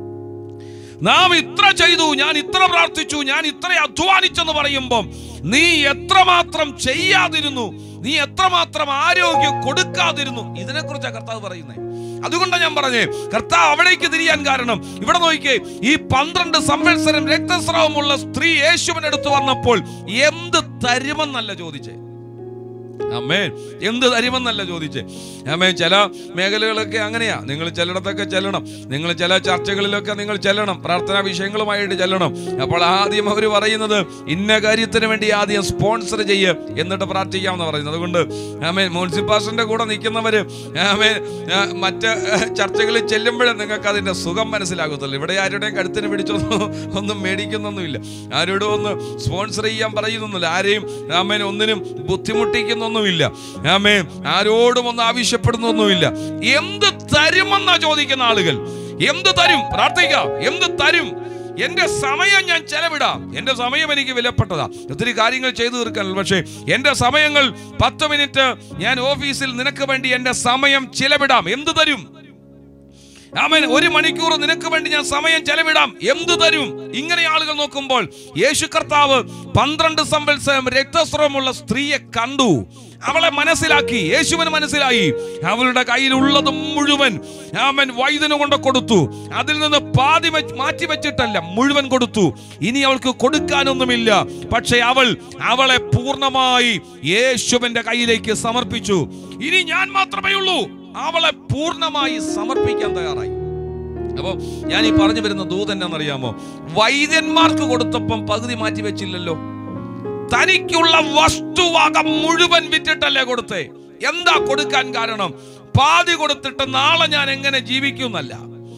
നാം ഇത്ര ചെയ്തു ഞാൻ ഇത്ര പ്രാർത്ഥിച്ചു ഞാൻ ഇത്ര അധ്വാനിച്ചെന്ന് പറയുമ്പം നീ എത്രമാത്രം ചെയ്യാതിരുന്നു നീ എത്രമാത്രം ആരോഗ്യം കൊടുക്കാതിരുന്നു ഇതിനെക്കുറിച്ചാണ് കർത്താവ് പറയുന്നത് അതുകൊണ്ടാണ് ഞാൻ പറഞ്ഞേ കർത്താവ് അവിടേക്ക് തിരിയാൻ കാരണം ഇവിടെ നോക്കിക്കേ ഈ പന്ത്രണ്ട് സംവത്സരം രക്തസ്രാവമുള്ള സ്ത്രീ യേശുവിന്റെ അടുത്ത് വന്നപ്പോൾ എന്ത് തരുമെന്നല്ല ചോദിച്ചേ അമ്മേ എന്ത് തരുമെന്നല്ല ചോദിച്ചേ അമ്മേ ചില മേഖലകളൊക്കെ അങ്ങനെയാ നിങ്ങൾ ചിലയിടത്തൊക്കെ ചെല്ലണം നിങ്ങൾ ചില ചർച്ചകളിലൊക്കെ നിങ്ങൾ ചെല്ലണം പ്രാർത്ഥനാ വിഷയങ്ങളുമായിട്ട് ചെല്ലണം അപ്പോൾ ആദ്യം അവർ പറയുന്നത് ഇന്ന കാര്യത്തിന് വേണ്ടി ആദ്യം സ്പോൺസർ ചെയ്യ് എന്നിട്ട് പ്രാർത്ഥിക്കാമെന്ന് പറയുന്നത് അതുകൊണ്ട് ആമേ മുനിസിപ്പാലിറ്റിന്റെ കൂടെ നിൽക്കുന്നവര് ആമേ ആ, മറ്റ് ആ, ചർച്ചകളിൽ ചെല്ലുമ്പോഴേ നിങ്ങൾക്ക് അതിന്റെ സുഖം മനസ്സിലാകത്തുള്ളൂ ഇവിടെ ആരുടെയും കഴുത്തിന് പിടിച്ചൊന്നും ഒന്നും മേടിക്കുന്നൊന്നുമില്ല ആരോടും ഒന്ന് സ്പോൺസർ ചെയ്യാൻ പറയുന്നൊന്നുമില്ല ആരെയും ആമേൻ ഒന്നിനും ബുദ്ധിമുട്ടിക്കുന്നൊന്നുമില്ല ആമേ ആരോടും ഒന്നും ആവശ്യപ്പെടുന്നൊന്നുമില്ല എന്ത് തരുമെന്നാ ചോദിക്കുന്ന ആളുകൾ എന്ത് തരും പ്രാർത്ഥിക്കാം എന്ത് തരും എന്റെ സമയം ഞാൻ ചെലവിടാം എന്റെ സമയം എനിക്ക് വിലപ്പെട്ടതാ ഒത്തിരി കാര്യങ്ങൾ ചെയ്തു തീർക്കാനുള്ളൂ പക്ഷേ എന്റെ സമയങ്ങൾ പത്ത് മിനിറ്റ് ഞാൻ ഓഫീസിൽ നിനക്ക് വേണ്ടി എന്റെ സമയം ചിലവിടാം എന്ത് തരും ആമേൻ ഒരു മണിക്കൂർ നിനക്ക് വേണ്ടി ഞാൻ സമയം ചെലവിടാം എന്തു തരും ഇങ്ങനെ ആളുകൾ നോക്കുമ്പോൾ യേശു കർത്താവ് പന്ത്രണ്ട് സംവത്സരം രക്തസ്രവമുള്ള സ്ത്രീയെ കണ്ടു അവളെ മനസ്സിലാക്കി യേശുവിന് മനസ്സിലായി അവളുടെ കയ്യിലുള്ളത് മുഴുവൻ അവൻ വൈദ്യന് കൊണ്ട് കൊടുത്തു അതിൽ നിന്ന് പാതി വെച്ച് മാറ്റി വെച്ചിട്ടല്ല മുഴുവൻ കൊടുത്തു ഇനി അവൾക്ക് കൊടുക്കാനൊന്നുമില്ല പക്ഷെ അവൾ അവളെ പൂർണ്ണമായി യേശുവിന്റെ കയ്യിലേക്ക് സമർപ്പിച്ചു ഇനി ഞാൻ മാത്രമേ ഉള്ളൂ അവളെ പൂർണ്ണമായി സമർപ്പിക്കാൻ തയ്യാറായി അപ്പൊ ഞാൻ ഈ പറഞ്ഞു വരുന്ന ദൂതൻ എന്നറിയാമോ വൈദ്യന്മാർക്ക് കൊടുത്തപ്പം പകുതി മാറ്റി വെച്ചില്ലല്ലോ തനിക്കുള്ള വസ്തുവക മുഴുവൻ വിറ്റിട്ടല്ലേ കൊടുത്തേ എന്താ കൊടുക്കാൻ കാരണം പാതി കൊടുത്തിട്ട് നാളെ ഞാൻ എങ്ങനെ ജീവിക്കും എന്നല്ല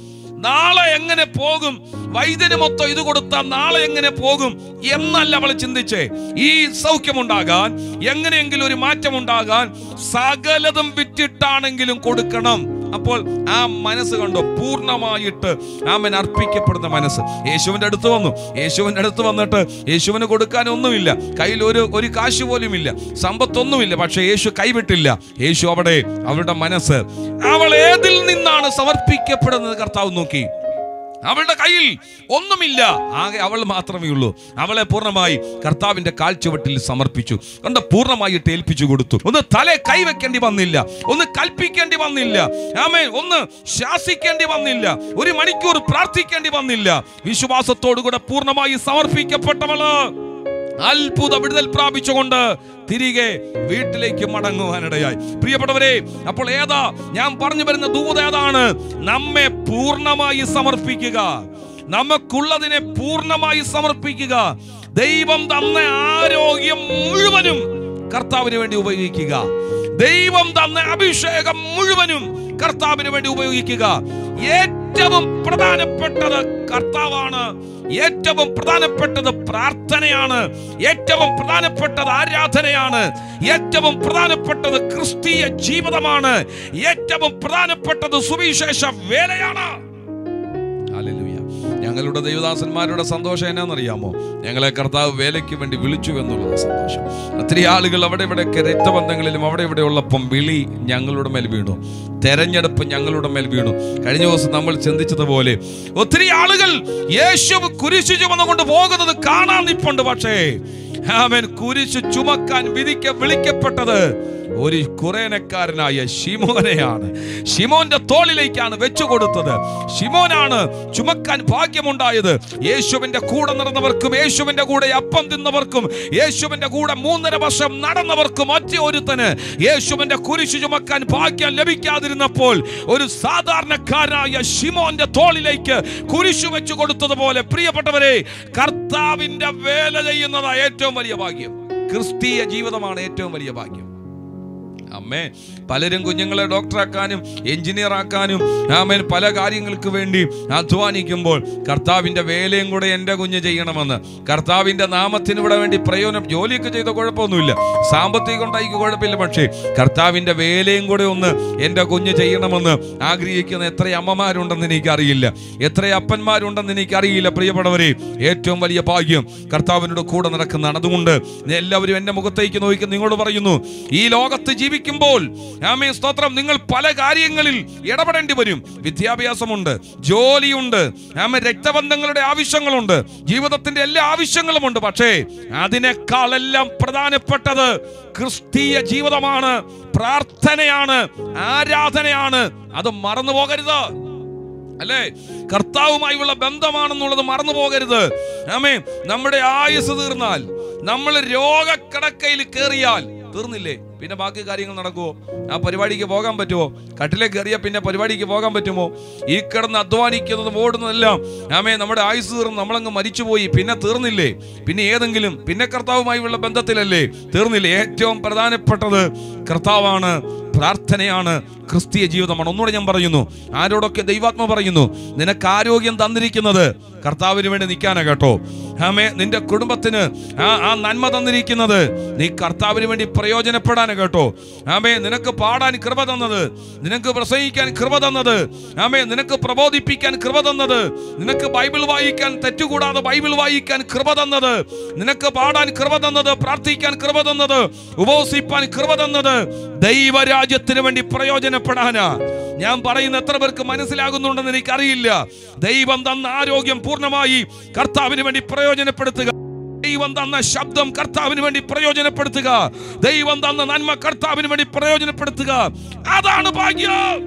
നാളെ എങ്ങനെ പോകും വൈദ്യന് മൊത്തം ഇത് കൊടുത്താൽ നാളെ എങ്ങനെ പോകും എന്നല്ല അവൾ ചിന്തിച്ചേ ഈ സൗഖ്യമുണ്ടാകാൻ എങ്ങനെയെങ്കിലും ഒരു മാറ്റമുണ്ടാകാൻ സകലതും വിറ്റിട്ടാണെങ്കിലും കൊടുക്കണം അപ്പോൾ ആ മനസ്സ് കണ്ടോ പൂർണ്ണമായിട്ട് ആമൻ അർപ്പിക്കപ്പെടുന്ന മനസ്സ് യേശുവിന്റെ അടുത്ത് വന്നു യേശുവിന്റെ അടുത്ത് വന്നിട്ട് യേശുവിന് കൊടുക്കാൻ ഒന്നുമില്ല കയ്യിൽ ഒരു ഒരു കാശ് പോലുമില്ല സമ്പത്തൊന്നുമില്ല പക്ഷെ യേശു കൈവിട്ടില്ല യേശു അവിടെ അവളുടെ മനസ്സ് അവൾ ഏതിൽ നിന്നാണ് സമർപ്പിക്കപ്പെടുന്നത് കർത്താവ് നോക്കി അവളുടെ കയ്യിൽ ഒന്നുമില്ല ആകെ അവൾ മാത്രമേ ഉള്ളൂ അവളെ പൂർണ്ണമായി കർത്താവിന്റെ കാൽച്ചുവട്ടിൽ സമർപ്പിച്ചു കണ്ട് പൂർണ്ണമായിട്ട് ഏൽപ്പിച്ചു കൊടുത്തു ഒന്ന് തല കൈവെക്കേണ്ടി വന്നില്ല ഒന്ന് കൽപ്പിക്കേണ്ടി വന്നില്ല ആമേ ഒന്ന് ശാസിക്കേണ്ടി വന്നില്ല ഒരു മണിക്കൂർ പ്രാർത്ഥിക്കേണ്ടി വന്നില്ല വിശ്വാസത്തോടുകൂടെ പൂർണ്ണമായി സമർപ്പിക്കപ്പെട്ടവള് അത്ഭുത വിടുതൽ പ്രാപിച്ചുകൊണ്ട് തിരികെ വീട്ടിലേക്ക് മടങ്ങുവാനിടയായി പ്രിയപ്പെട്ടവരെ അപ്പോൾ ഏതാ ഞാൻ പറഞ്ഞു വരുന്ന ദൂത ഏതാണ് നമ്മെ പൂർണ്ണമായി സമർപ്പിക്കുക നമുക്കുള്ളതിനെ പൂർണ്ണമായി സമർപ്പിക്കുക ദൈവം തന്ന ആരോഗ്യം മുഴുവനും കർത്താവിന് വേണ്ടി ഉപയോഗിക്കുക ദൈവം തന്ന അഭിഷേകം മുഴുവനും കർത്താവിന് വേണ്ടി ഉപയോഗിക്കുക ഏറ്റവും പ്രധാനപ്പെട്ടത് കർത്താവാണ് ഏറ്റവും പ്രധാനപ്പെട്ടത് പ്രാർത്ഥനയാണ് ഏറ്റവും പ്രധാനപ്പെട്ടത് ആരാധനയാണ് ഏറ്റവും പ്രധാനപ്പെട്ടത് ക്രിസ്തീയ ജീവിതമാണ് ഏറ്റവും പ്രധാനപ്പെട്ടത് സുവിശേഷ വേലയാണ് ഹല്ലേലൂയ. ഞങ്ങളുടെ ദൈവദാസന്മാരുടെ സന്തോഷം എന്നാണെന്നറിയാമോ ഞങ്ങളെ കർത്താവ് വേലയ്ക്ക് വേണ്ടി വിളിച്ചു എന്നുള്ളത് സന്തോഷം ഒത്തിരി ആളുകൾ അവിടെ ഇവിടെയൊക്കെ രക്തബന്ധങ്ങളിലും അവിടെ ഇവിടെ ഉള്ളപ്പം വിളി ഞങ്ങളുടെ മേൽ വീണു തെരഞ്ഞെടുപ്പ് ഞങ്ങളുടെ മേൽ വീണു കഴിഞ്ഞ ദിവസം നമ്മൾ ചിന്തിച്ചതുപോലെ ഒത്തിരി ആളുകൾ യേശു കുരിശു ചുമന്നുകൊണ്ട് പോകുന്നത് കാണാൻ നിപ്പുണ്ട് പക്ഷേ അവൻ കുരിശു ചുമക്കാൻ വിധിക്ക വിളിക്കപ്പെട്ടത് ഒരു കുറേനക്കാരനായ ഷിമോനെയാണ് ഷിമോന്റെ തോളിലേക്കാണ് വെച്ചു കൊടുത്തത് ഷിമോനാണ് ചുമക്കാൻ ഭാഗ്യമുണ്ടായത് യേശുവിന്റെ കൂടെ നടന്നവർക്കും യേശുവിന്റെ കൂടെ അപ്പം തിന്നവർക്കും യേശുവിന്റെ കൂടെ മൂന്നര വർഷം നടന്നവർക്കും ഒറ്റ ഒരുത്തന് യേശുവിന്റെ കുരിശു ചുമക്കാൻ ഭാഗ്യം ലഭിക്കാതിരുന്നപ്പോൾ ഒരു സാധാരണക്കാരനായ ഷിമോന്റെ തോളിലേക്ക് കുരിശു വെച്ചു കൊടുത്തതുപോലെ പ്രിയപ്പെട്ടവരെ കർത്താവിന്റെ വേല ചെയ്യുന്നതാ ഏറ്റവും വലിയ ഭാഗ്യം ക്രിസ്തീയ ജീവിതമാണ് ഏറ്റവും വലിയ ഭാഗ്യം അമ്മേ പലരും കുഞ്ഞുങ്ങളെ ഡോക്ടറാക്കാനും എഞ്ചിനീയർ ആക്കാനും ആമേൻ പല കാര്യങ്ങൾക്ക് വേണ്ടി അധ്വാനിക്കുമ്പോൾ കർത്താവിന്റെ വേലയും കൂടെ എൻ്റെ കുഞ്ഞ് ചെയ്യണമെന്ന് കർത്താവിന്റെ നാമത്തിന് ഇവിടെ വേണ്ടി പ്രയോജനം ജോലിയൊക്കെ ചെയ്ത കുഴപ്പമൊന്നുമില്ല സാമ്പത്തികം ഉണ്ടായിക്ക് കുഴപ്പമില്ല പക്ഷേ കർത്താവിന്റെ വേലയും കൂടെ ഒന്ന് എൻ്റെ കുഞ്ഞ് ചെയ്യണമെന്ന് ആഗ്രഹിക്കുന്ന എത്ര അമ്മമാരുണ്ടെന്ന് എനിക്കറിയില്ല എത്ര അപ്പന്മാരുണ്ടെന്ന് എനിക്കറിയില്ല പ്രിയപ്പെട്ടവരെ ഏറ്റവും വലിയ ഭാഗ്യം കർത്താവിനോട് കൂടെ നടക്കുന്നതാണ് അതുകൊണ്ട് എല്ലാവരും എൻ്റെ മുഖത്തേക്ക് നോക്കി നിങ്ങളോട് പറയുന്നു ഈ ലോകത്ത് ജീവിക്കുമ്പോൾ ആമേ സ്തോത്രം നിങ്ങൾ പല കാര്യങ്ങളിൽ ഇടപെടേണ്ടി വരും വിദ്യാഭ്യാസമുണ്ട് ജോലിയുണ്ട് ആമേ രക്തബന്ധങ്ങളുടെ ആവശ്യങ്ങളുണ്ട് ജീവിതത്തിന്റെ എല്ലാ ആവശ്യങ്ങളുമുണ്ട് പക്ഷേ അതിനേക്കാളെല്ലാം പ്രധാനപ്പെട്ടത് ക്രിസ്തീയ ജീവിതമാണ് പ്രാർത്ഥനയാണ് ആരാധനയാണ് അത് മറന്നു പോകരുത് അല്ലേ കർത്താവുമായുള്ള ബന്ധമാണെന്നുള്ളത് മറന്നു പോകരുത് ആമേ നമ്മുടെ ആയുസ് തീർന്നാൽ നമ്മൾ രോഗക്കടക്കയിൽ കയറിയാൽ തീർന്നില്ലേ പിന്നെ ബാക്കി കാര്യങ്ങൾ നടക്കുമോ ആ പരിപാടിക്ക് പോകാൻ പറ്റുമോ കട്ടിലെ കയറിയാൽ പിന്നെ പരിപാടിക്ക് പോകാൻ പറ്റുമോ ഈ കിടന്ന് അധ്വാനിക്കുന്നതും ഓടുന്നതെല്ലാം ആമേ നമ്മുടെ ആയുസ് തീർന്ന് നമ്മളങ്ങ് മരിച്ചുപോയി പിന്നെ തീർന്നില്ലേ പിന്നെ ഏതെങ്കിലും പിന്നെ കർത്താവുമായുള്ള ബന്ധത്തിലല്ലേ തീർന്നില്ലേ ഏറ്റവും പ്രധാനപ്പെട്ടത് കർത്താവാണ് പ്രാർത്ഥനയാണ് ക്രിസ്തീയ ജീവിതമാണ് ഒന്നുകൂടെ ഞാൻ പറയുന്നു ആരോടൊക്കെ ദൈവാത്മ പറയുന്നു നിനക്ക് ആരോഗ്യം തന്നിരിക്കുന്നത് കർത്താവിന് വേണ്ടി നിൽക്കാനാ കേട്ടോ ആമേ നിന്റെ കുടുംബത്തിന് ആ ആ നന്മ തന്നിരിക്കുന്നത് നീ കർത്താവിന് വേണ്ടി പ്രയോജനപ്പെടാനാ കേട്ടോ ആമേ നിനക്ക് പാടാൻ കൃപ തന്നത് നിനക്ക് പ്രസംഗിക്കാൻ കൃപ തന്നത് ആമേ നിനക്ക് പ്രബോധിപ്പിക്കാൻ കൃപ തന്നത് നിനക്ക് ബൈബിൾ വായിക്കാൻ തെറ്റുകൂടാതെ ബൈബിൾ വായിക്കാൻ കൃപ തന്നത് നിനക്ക് പാടാൻ കൃപ തന്നത് പ്രാർത്ഥിക്കാൻ കൃപ തന്നത് ഉപവസിപ്പാൻ കൃപ തന്നത് ദൈവരാജ്യത്തിന് വേണ്ടി പ്രയോജനപ്പെടാനാ ഞാൻ പറയുന്ന എത്ര പേർക്ക് മനസ്സിലാകുന്നുണ്ടെന്ന് എനിക്കറിയില്ല ദൈവം തന്ന ആരോഗ്യം പൂർണ്ണമായി കർത്താവിന് വേണ്ടി പ്രയോജനപ്പെടുത്തുക ദൈവം തന്ന ശബ്ദം കർത്താവിന് വേണ്ടി പ്രയോജനപ്പെടുത്തുക ദൈവം തന്ന നന്മ കർത്താവിന് വേണ്ടി പ്രയോജനപ്പെടുത്തുക അതാണ് ഭാഗ്യം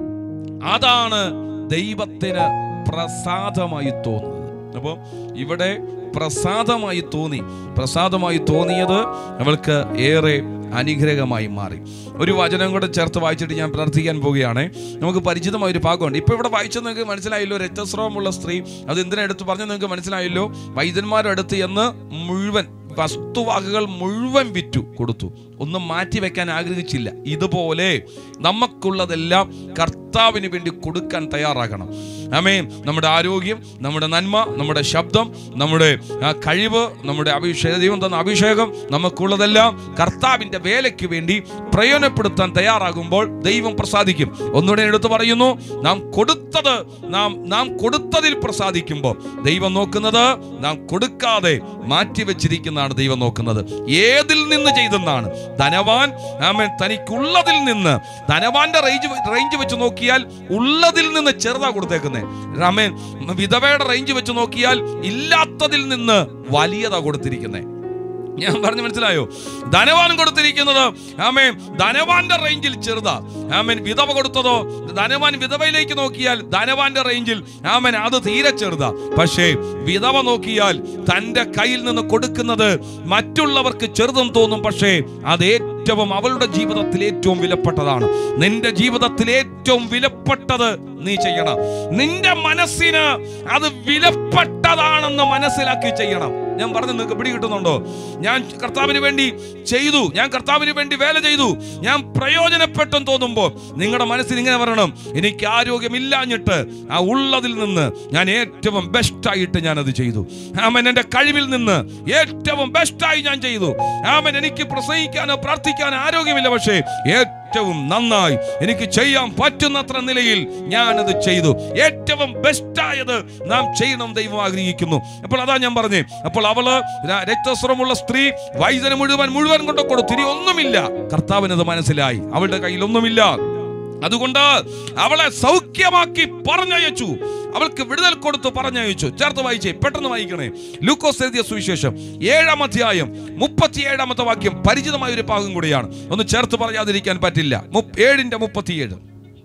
അതാണ് ദൈവത്തിന് പ്രസാദമായി തോന്നുന്നത് അപ്പോൾ ഇവിടെ പ്രസാദമായി തോന്നി പ്രസാദമായി തോന്നിയത് അവൾക്ക് ഏറെ അനുഗ്രഹമായി മാറി ഒരു വചനം കൂടെ ചേർത്ത് വായിച്ചിട്ട് ഞാൻ പ്രാർത്ഥിക്കാൻ പോവുകയാണ് നമുക്ക് പരിചിതമായ ഒരു ഭാഗമുണ്ട് ഇപ്പൊ ഇവിടെ വായിച്ചത് നിങ്ങൾക്ക് മനസ്സിലായല്ലോ രക്തസ്രവമുള്ള സ്ത്രീ അത് എന്തിനാ എടുത്ത് പറഞ്ഞു നിങ്ങൾക്ക് മനസ്സിലായല്ലോ വൈദ്യന്മാരുടെ അടുത്ത് എന്ന് മുഴുവൻ വസ്തുവകകൾ മുഴുവൻ വിറ്റു കൊടുത്തു ഒന്നും മാറ്റി വെക്കാൻ ആഗ്രഹിച്ചില്ല ഇതുപോലെ നമുക്കുള്ളതെല്ലാം കർത്താവിന് വേണ്ടി കൊടുക്കാൻ തയ്യാറാകണം ആമേ നമ്മുടെ ആരോഗ്യം നമ്മുടെ നന്മ നമ്മുടെ ശബ്ദം നമ്മുടെ ആ, കഴിവ് നമ്മുടെ അഭിഷേക ദൈവം തന്ന അഭിഷേകം നമുക്കുള്ളതെല്ലാം കർത്താവിന്റെ വേലയ്ക്ക് വേണ്ടി പ്രയോജനപ്പെടുത്താൻ തയ്യാറാകുമ്പോൾ ദൈവം പ്രസാദിക്കും ഒന്നുകൂടെ എടുത്തു പറയുന്നു നാം കൊടുത്തത് നാം നാം കൊടുത്തതിൽ പ്രസാദിക്കുമ്പോൾ ദൈവം നോക്കുന്നത് നാം കൊടുക്കാതെ മാറ്റിവെച്ചിരിക്കുന്നതാണ് ദൈവം നോക്കുന്നത് ഏതിൽ നിന്ന് ചെയ്തെന്നാണ് ധനവാൻ ആമേൻ തനിക്കുള്ളതിൽ നിന്ന് ധനവാന്റെ റേഞ്ച് റേഞ്ച് വെച്ച് നോക്കിയാൽ ഉള്ളതിൽ നിന്ന് ചെറുതാ കൊടുത്തേക്കുന്നത് ആമേൻ വിധവയുടെ റേഞ്ച് വെച്ച് നോക്കിയാൽ ഇല്ലാത്തതിൽ നിന്ന് വലിയതാ കൊടുത്തിരിക്കുന്നത് ഞാൻ പറഞ്ഞു മനസ്സിലായോ ധനവാൻ കൊടുത്തിരിക്കുന്നത് ആമേൻ ധനവാന്റെ റേഞ്ചിൽ ചെറുതാ ആമേൻ വിധവ കൊടുത്തതോ ധനവാൻ വിധവയിലേക്ക് നോക്കിയാൽ ധനവാന്റെ റേഞ്ചിൽ ആമേൻ അത് തീരെ ചെറുതാ പക്ഷേ വിധവ നോക്കിയാൽ തന്റെ കയ്യിൽ നിന്ന് കൊടുക്കുന്നത് മറ്റുള്ളവർക്ക് ചെറുതും തോന്നും പക്ഷേ അത് ഏറ്റവും അവളുടെ ജീവിതത്തിൽ ഏറ്റവും വിലപ്പെട്ടതാണ് നിന്റെ ജീവിതത്തിൽ ഏറ്റവും വിലപ്പെട്ടത് നീ ചെയ്യണം നിന്റെ മനസ്സിന് അത് വിലപ്പെട്ടതാണെന്ന് മനസ്സിലാക്കി ചെയ്യണം ഞാൻ പറഞ്ഞു നിങ്ങൾക്ക് പിടി കിട്ടുന്നുണ്ടോ ഞാൻ കർത്താവിന് വേണ്ടി ചെയ്തു ഞാൻ കർത്താവിന് വേണ്ടി വേല ചെയ്തു ഞാൻ പ്രയോജനപ്പെട്ടെന്ന് തോന്നുമ്പോൾ നിങ്ങളുടെ മനസ്സിൽ ഇങ്ങനെ പറയണം എനിക്ക് ആരോഗ്യമില്ലാഞ്ഞിട്ട് ആ ഉള്ളതിൽ നിന്ന് ഞാൻ ഏറ്റവും ബെസ്റ്റായിട്ട് ഞാൻ അത് ചെയ്തു ആമൻ എൻ്റെ കഴിവിൽ നിന്ന് ഏറ്റവും ബെസ്റ്റായി ഞാൻ ചെയ്തു ആമൻ എനിക്ക് പ്രസംഗിക്കാനോ പ്രാർത്ഥിക്കാനോ ആരോഗ്യമില്ല പക്ഷേ ഏറ്റവും നന്നായി എനിക്ക് ചെയ്യാൻ പറ്റുന്നത്ര നിലയിൽ ഞാനത് ചെയ്തു ഏറ്റവും ബെസ്റ്റായത് നാം ചെയ്യണം ദൈവം ആഗ്രഹിക്കുന്നു അപ്പോൾ അതാ ഞാൻ പറഞ്ഞേ അപ്പോൾ അവള് ര- രക്തസ്രവമുള്ള സ്ത്രീ വൈദ്യന് മുഴുവൻ മുഴുവൻ കൊണ്ട് കൊടുത്തു ഇനി ഒന്നുമില്ല കർത്താവിനത് മനസ്സിലായി അവളുടെ കയ്യിൽ ഒന്നുമില്ല അതുകൊണ്ട് അവളെ സൗഖ്യമാക്കി പറഞ്ഞയച്ചു അവൾക്ക് വിടുതൽ കൊടുത്ത് പറഞ്ഞയച്ചു ചേർത്ത് വായിച്ചേ പെട്ടെന്ന് വായിക്കണേ ലൂക്കോസ് എഴുതിയ സുവിശേഷം ഏഴാം അധ്യായം മുപ്പത്തിയേഴാമത്തെ വാക്യം പരിചിതമായ ഒരു ഭാഗം കൂടിയാണ് ഒന്ന് ചേർത്ത് പറയാതിരിക്കാൻ പറ്റില്ല മുപ്പ- ഏഴിന്റെ മുപ്പത്തിയേഴ്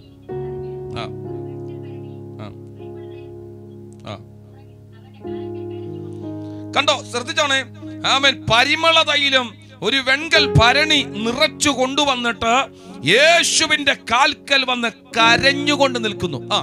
ആ ആ ആ കണ്ടോ ശ്രദ്ധിച്ചോണേ ആമൻ പരിമള തൈലം ഒരു വെൺകൽ ഭരണി നിറച്ചു കൊണ്ടുവന്നിട്ട് യേശുവിന്റെ കാൽക്കൽ വന്ന് കരഞ്ഞുകൊണ്ട് നിൽക്കുന്നു ആ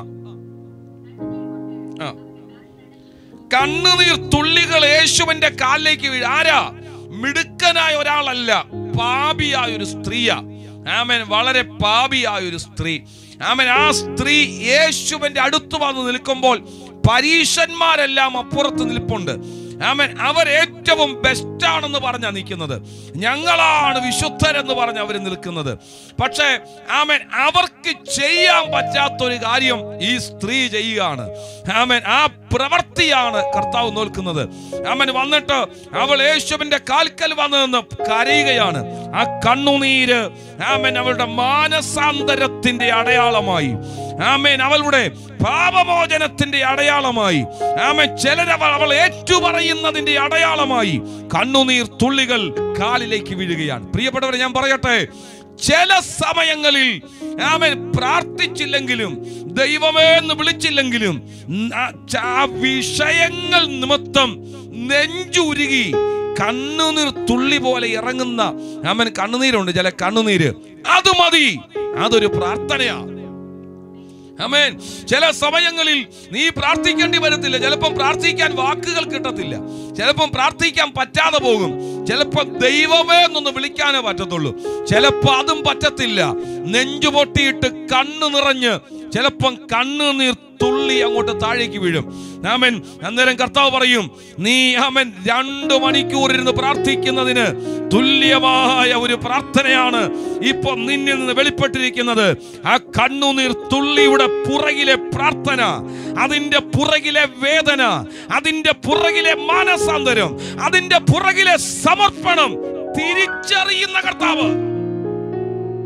ആ കണ്ണുനീർ തുള്ളികൾ യേശുവിന്റെ കാലിലേക്ക് വീഴ ആരാ മിടുക്കനായ ഒരാളല്ല പാപിയായ ഒരു സ്ത്രീയാ ആമൻ വളരെ പാപിയായ ഒരു സ്ത്രീ ആമൻ ആ സ്ത്രീ യേശുവിന്റെ അടുത്ത് വന്ന് നിൽക്കുമ്പോൾ പരീശന്മാരെല്ലാം അപ്പുറത്ത് നിൽപ്പുണ്ട് ആമൻ അവർ ഏറ്റവും ബെസ്റ്റ് ആണെന്ന് പറഞ്ഞാ നിൽക്കുന്നത് ഞങ്ങളാണ് വിശുദ്ധരെന്ന് പറഞ്ഞ് അവർ നിൽക്കുന്നത് പക്ഷേ ആമൻ അവർക്ക് ചെയ്യാൻ പറ്റാത്തൊരു കാര്യം ഈ സ്ത്രീ ചെയ്യുകയാണ് ആമൻ ആ പ്രവൃത്തിയാണ് കർത്താവ് നോക്കുന്നത് ആമൻ വന്നിട്ട് അവൾ യേശുവിന്റെ കാൽക്കൽ വന്നു നിന്ന് കരയുകയാണ് ആ കണ്ണുനീര് ആമൻ അവളുടെ മാനസാന്തരത്തിന്റെ അടയാളമായി ആമേൻ അവളുടെ പാപമോചനത്തിന്റെ അടയാളമായി ആമേൻ ചിലരവൾ അവൾ ഏറ്റുപറയുന്നതിന്റെ അടയാളമായി കണ്ണുനീർ തുള്ളികൾ കാലിലേക്ക് വീഴുകയാണ് പ്രിയപ്പെട്ടവരെ ഞാൻ പറയട്ടെ ചില സമയങ്ങളിൽ ആമൻ പ്രാർത്ഥിച്ചില്ലെങ്കിലും ദൈവമേ എന്ന് വിളിച്ചില്ലെങ്കിലും ന- ച- ആ വിഷയങ്ങൾ നിമിത്തം നെഞ്ചുരുകി കണ്ണുനീർ തുള്ളി പോലെ ഇറങ്ങുന്ന ആമൻ കണ്ണുനീരുണ്ട് ചില കണ്ണുനീര് അത് മതി അതൊരു പ്രാർത്ഥനയാണ് അമേൻ ചില സമയങ്ങളിൽ നീ പ്രാർത്ഥിക്കേണ്ടി വരത്തില്ല ചിലപ്പം പ്രാർത്ഥിക്കാൻ വാക്കുകൾ കിട്ടത്തില്ല ചിലപ്പം പ്രാർത്ഥിക്കാൻ പറ്റാതെ പോകും ചിലപ്പോൾ ദൈവമേ എന്നൊന്ന് വിളിക്കാനേ പറ്റത്തുള്ളൂ ചിലപ്പോൾ അതും പറ്റത്തില്ല നെഞ്ചു പൊട്ടിയിട്ട് കണ്ണ് നിറഞ്ഞ് ചിലപ്പം കണ്ണുനീർ തുള്ളി അങ്ങോട്ട് താഴേക്ക് വീഴും ആമൻ അന്നേരം കർത്താവ് പറയും നീ ആമൻ രണ്ടു മണിക്കൂർ ഇരുന്ന് പ്രാർത്ഥിക്കുന്നതിന് തുല്യമായ ഒരു പ്രാർത്ഥനയാണ് ഇപ്പൊ നിന്നിൽ നിന്ന് വെളിപ്പെട്ടിരിക്കുന്നത് ആ കണ്ണുനീർ തുള്ളിയുടെ പുറകിലെ പ്രാർത്ഥന അതിന്റെ പുറകിലെ വേദന അതിന്റെ പുറകിലെ മാനസാന്തരം അതിന്റെ പുറകിലെ സമർപ്പണം തിരിച്ചറിയുന്ന കർത്താവ്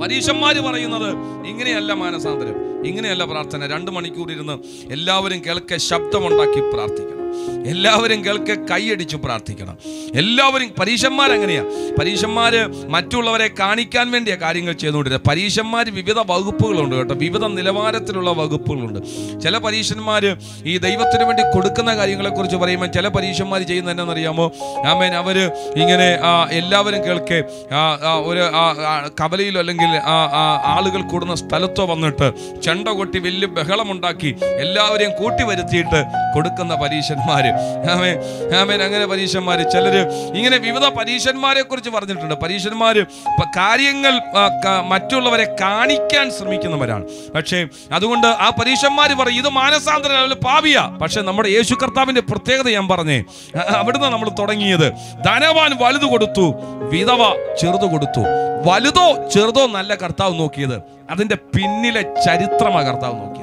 പരീക്ഷന്മാര് പറയുന്നത് ഇങ്ങനെയല്ല മാനസാന്തരം ഇങ്ങനെയല്ല പ്രാർത്ഥന രണ്ട് മണിക്കൂർ ഇരുന്ന് എല്ലാവരും കേൾക്കെ ശബ്ദമുണ്ടാക്കി പ്രാർത്ഥിക്കണം എല്ലാവരും കേൾക്കെ കൈയടിച്ച് പ്രാർത്ഥിക്കണം എല്ലാവരും പരീക്ഷന്മാരെങ്ങനെയാ പരീക്ഷന്മാര് മറ്റുള്ളവരെ കാണിക്കാൻ വേണ്ടിയ കാര്യങ്ങൾ ചെയ്തുകൊണ്ടിരുന്നത് പരീക്ഷന്മാർ വിവിധ വകുപ്പുകളുണ്ട് കേട്ടോ വിവിധ നിലവാരത്തിലുള്ള വകുപ്പുകളുണ്ട് ചില പരീക്ഷന്മാര് ഈ ദൈവത്തിന് വേണ്ടി കൊടുക്കുന്ന കാര്യങ്ങളെ കുറിച്ച് പറയുമ്പോൾ ചില പരീക്ഷന്മാർ ചെയ്യുന്നത് എന്നാണെന്നറിയാമോ ആമേൻ അവര് ഇങ്ങനെ ആ, എല്ലാവരും കേൾക്കെ ആ, ആ, ഒരു ആ, ആ, കവലയിലോ അല്ലെങ്കിൽ ആ, ആ, ആളുകൾ കൂടുന്ന സ്ഥലത്തോ വന്നിട്ട് ചെണ്ട കൊട്ടി വലിയ ബഹളമുണ്ടാക്കി എല്ലാവരെയും കൂട്ടി വരുത്തിയിട്ട് കൊടുക്കുന്ന പരീക്ഷന്മാര് ആമേൻ ആമേൻ അങ്ങനെ പരീക്ഷന്മാര് ചിലര് ഇങ്ങനെ വിവിധ പരീക്ഷന്മാരെ കുറിച്ച് പറഞ്ഞിട്ടുണ്ട് പരീക്ഷന്മാര് പ- കാര്യങ്ങൾ ആ, ക- മറ്റുള്ളവരെ കാണിക്കാൻ ശ്രമിക്കുന്നവരാണ് പക്ഷേ അതുകൊണ്ട് ആ പരീക്ഷന്മാര് പറയും ഇത് മാനസാന്തര ലെവലിൽ പാപിയ പക്ഷെ നമ്മുടെ യേശു കർത്താവിന്റെ പ്രത്യേകത ഞാൻ പറഞ്ഞേ അ- അവിടുന്ന് നമ്മൾ തുടങ്ങിയത് ധനവാൻ വലുത് കൊടുത്തു വിധവ ചെറുത് കൊടുത്തു വലുതോ ചെറുതോ നല്ല കർത്താവ് നോക്കിയത് അതിന്റെ പിന്നിലെ ചരിത്രമാ കർത്താവ് നോക്കിയത്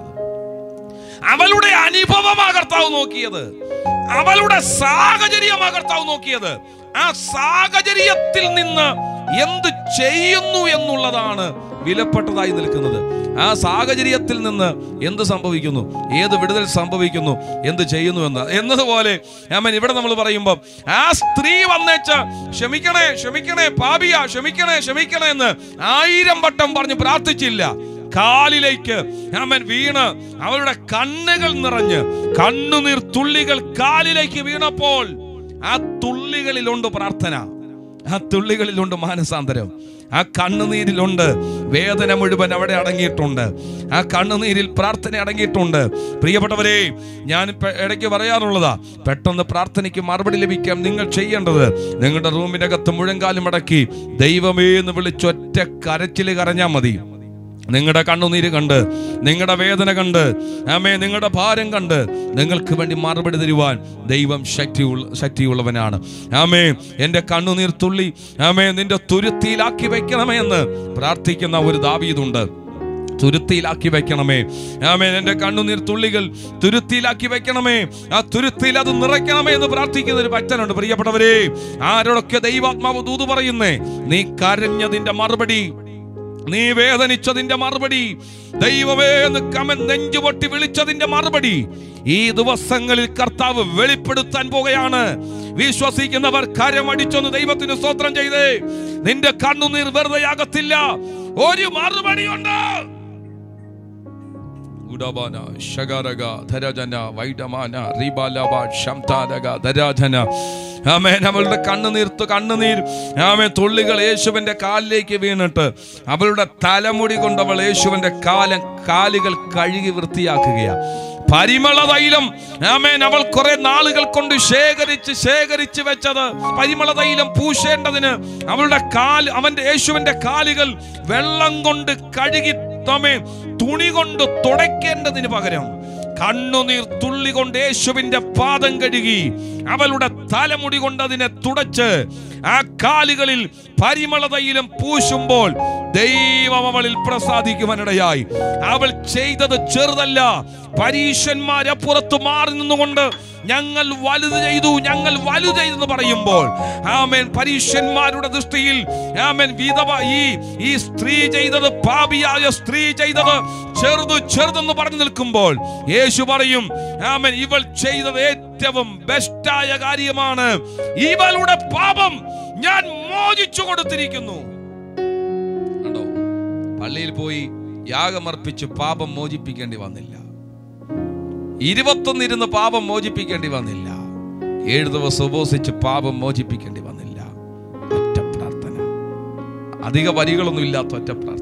അവളുടെ അനുഭവമാ കർത്താവ് നോക്കിയത് അവളുടെ സാഹചര്യമാ കർത്താവ് നോക്കിയത് ആ സാഹചര്യത്തിൽ നിന്ന് എന്ത് ചെയ്യുന്നു എന്നുള്ളതാണ് വിലപ്പെട്ടതായി നിൽക്കുന്നത് ആ സാഹചര്യത്തിൽ നിന്ന് എന്ത് സംഭവിക്കുന്നു ഏത് വിടുതൽ സംഭവിക്കുന്നു എന്ത് ചെയ്യുന്നു എന്ന് എന്നതുപോലെ ആമേൻ ഇവിടെ നമ്മൾ പറയുമ്പോൾ ആ സ്ത്രീ വന്നേച്ച് ക്ഷമിക്കണേ ക്ഷമിക്കണേ പാപിയ ക്ഷമിക്കണേ ക്ഷമിക്കണേ എന്ന് ആയിരം വട്ടം പറഞ്ഞ് പ്രാർത്ഥിച്ചില്ല കാലിലേക്ക് അവൻ വീണ് അവരുടെ കണ്ണുകൾ നിറഞ്ഞ് കണ്ണുനീർ തുള്ളികൾ കാലിലേക്ക് വീണപ്പോൾ ആ തുള്ളികളിലുണ്ട് പ്രാർത്ഥന ആ തുള്ളികളിലുണ്ട് മാനസാന്തരം ആ കണ്ണുനീരിലുണ്ട് വേദന മുഴുവൻ അവിടെ അടങ്ങിയിട്ടുണ്ട് ആ കണ്ണുനീരിൽ പ്രാർത്ഥന അടങ്ങിയിട്ടുണ്ട് പ്രിയപ്പെട്ടവരെ ഞാൻ ഇപ്പൊ ഇടയ്ക്ക് പറയാറുള്ളതാ പെട്ടെന്ന് പ്രാർത്ഥനയ്ക്ക് മറുപടി ലഭിക്കാൻ നിങ്ങൾ ചെയ്യേണ്ടത് നിങ്ങളുടെ റൂമിനകത്ത് മുഴങ്കാലും മടക്കി ദൈവമേ എന്ന് വിളിച്ചൊറ്റ കരച്ചിൽ കരഞ്ഞാൽ മതി നിങ്ങളുടെ കണ്ണുനീര് കണ്ട് നിങ്ങളുടെ വേദന കണ്ട് ആമേ നിങ്ങളുടെ ഭാരം കണ്ട് നിങ്ങൾക്ക് വേണ്ടി മറുപടി തരുവാൻ ദൈവം ശക്തിയുള്ള ശക്തിയുള്ളവനാണ് ആമേ എൻ്റെ കണ്ണുനീർ തുള്ളി ആമേ നിന്റെ തുരുത്തിയിലാക്കി വെക്കണമേ എന്ന് പ്രാർത്ഥിക്കുന്ന ഒരു ദാവീതുണ്ട് തുരുത്തിയിലാക്കി വെക്കണമേ ആമേൻ എൻ്റെ കണ്ണുനീർ തുള്ളികൾ തുരുത്തിയിലാക്കി വെക്കണമേ ആ തുരുത്തിയിൽ അത് നിറയ്ക്കണമേ എന്ന് പ്രാർത്ഥിക്കുന്ന ഒരു ഭക്തനുണ്ട് പ്രിയപ്പെട്ടവരെ ആരോടൊക്കെ ദൈവാത്മാവ് ദൂത് പറയുന്നേ നീ കരഞ്ഞതിന്റെ മറുപടി നീ വേദനിച്ചതിന്റെ മറുപടി ദൈവമേ എന്ന് കമൻ നെഞ്ചുപൊട്ടി വിളിച്ചതിന്റെ മറുപടി ഈ ദിവസങ്ങളിൽ കർത്താവ് വെളിപ്പെടുത്താൻ പോകുകയാണ് വിശ്വസിക്കുന്നവർ കരമടിച്ചൊന്ന് ദൈവത്തിന് സ്തോത്രം ചെയ്തേ നിന്റെ കണ്ണുനീർ വെറുതെയാകത്തില്ല ഒരു മറുപടിയുണ്ട് ഉടബാന ശകരക ധരജന വൈഡമാന റിബാലബ ശംതാരക ധരാജന ആമേൻ അവളുടെ കണ്ണുനീർത്ത് കണ്ണുനീർ ആമേ തുള്ളികൾ യേശുവിന്റെ കാലിലേക്ക് വീണിട്ട് അവളുടെ തലമുടി കൊണ്ട് അവൾ യേശുവിന്റെ കാലം കാലുകൾ കഴുകി വൃത്തിയാക്കുകയാണ് പരിമള തൈലം ആമേൻ അവൾ കുറെ നാളുകൾ കൊണ്ട് ശേഖരിച്ച് ശേഖരിച്ച് വെച്ചത് പരിമള തൈലം പൂശേണ്ടതിന് അവളുടെ കാൽ അവന്റെ യേശുവിന്റെ കാലുകൾ വെള്ളം കൊണ്ട് കഴുകി തമേ തുണി കൊണ്ട് തുടയ്ക്കേണ്ടതിന് പകരം കണ്ണുനീർ തുള്ളി കൊണ്ട് യേശുവിന്റെ പാദം കഴുകി അവളുടെ തലമുടി കൊണ്ട് അതിനെ തുടച്ച് ആ കാലുകളിൽ പരിമള തൈലം പൂശുമ്പോൾ ദൈവം അവളിൽ പ്രസാദിക്കുവാനിടയായി അവൾ ചെയ്തത് ചെറുതല്ല പരീക്ഷന്മാരപ്പുറത്ത് മാറി നിന്നുകൊണ്ട് ഞങ്ങൾ വലുത് ചെയ്തു ഞങ്ങൾ വലുത് ചെയ്തെന്ന് പറയുമ്പോൾ ആമേൻ പരീക്ഷന്മാരുടെ ദൃഷ്ടിയിൽ ആമേൻ വിധവ ഈ ഈ സ്ത്രീ ചെയ്തത് പാപിയായ സ്ത്രീ ചെയ്തത് ചെറുത് ചെറുതെന്ന് പറഞ്ഞു നിൽക്കുമ്പോൾ യേശു പറയും ആമേൻ ഇവൾ ചെയ്തത് ഏറ്റവും ബെസ്റ്റായ കാര്യമാണ് ഇവളുടെ പാപം ഞാൻ മോചിച്ചു കൊടുത്തിരിക്കുന്നു കണ്ടോ പള്ളിയിൽ പോയി യാഗമർപ്പിച്ച് പാപം മോചിപ്പിക്കേണ്ടി വന്നില്ല ഇരുപത്തൊന്നിരുന്ന് പാപം മോചിപ്പിക്കേണ്ടി വന്നില്ല ഏഴ് ദിവസം ഉപവസിച്ച് പാപം മോചിപ്പിക്കേണ്ടി വന്നില്ല ഒറ്റ പ്രാർത്ഥന അധിക വരികളൊന്നും ഇല്ലാത്ത ഒറ്റ പ്രാർത്ഥന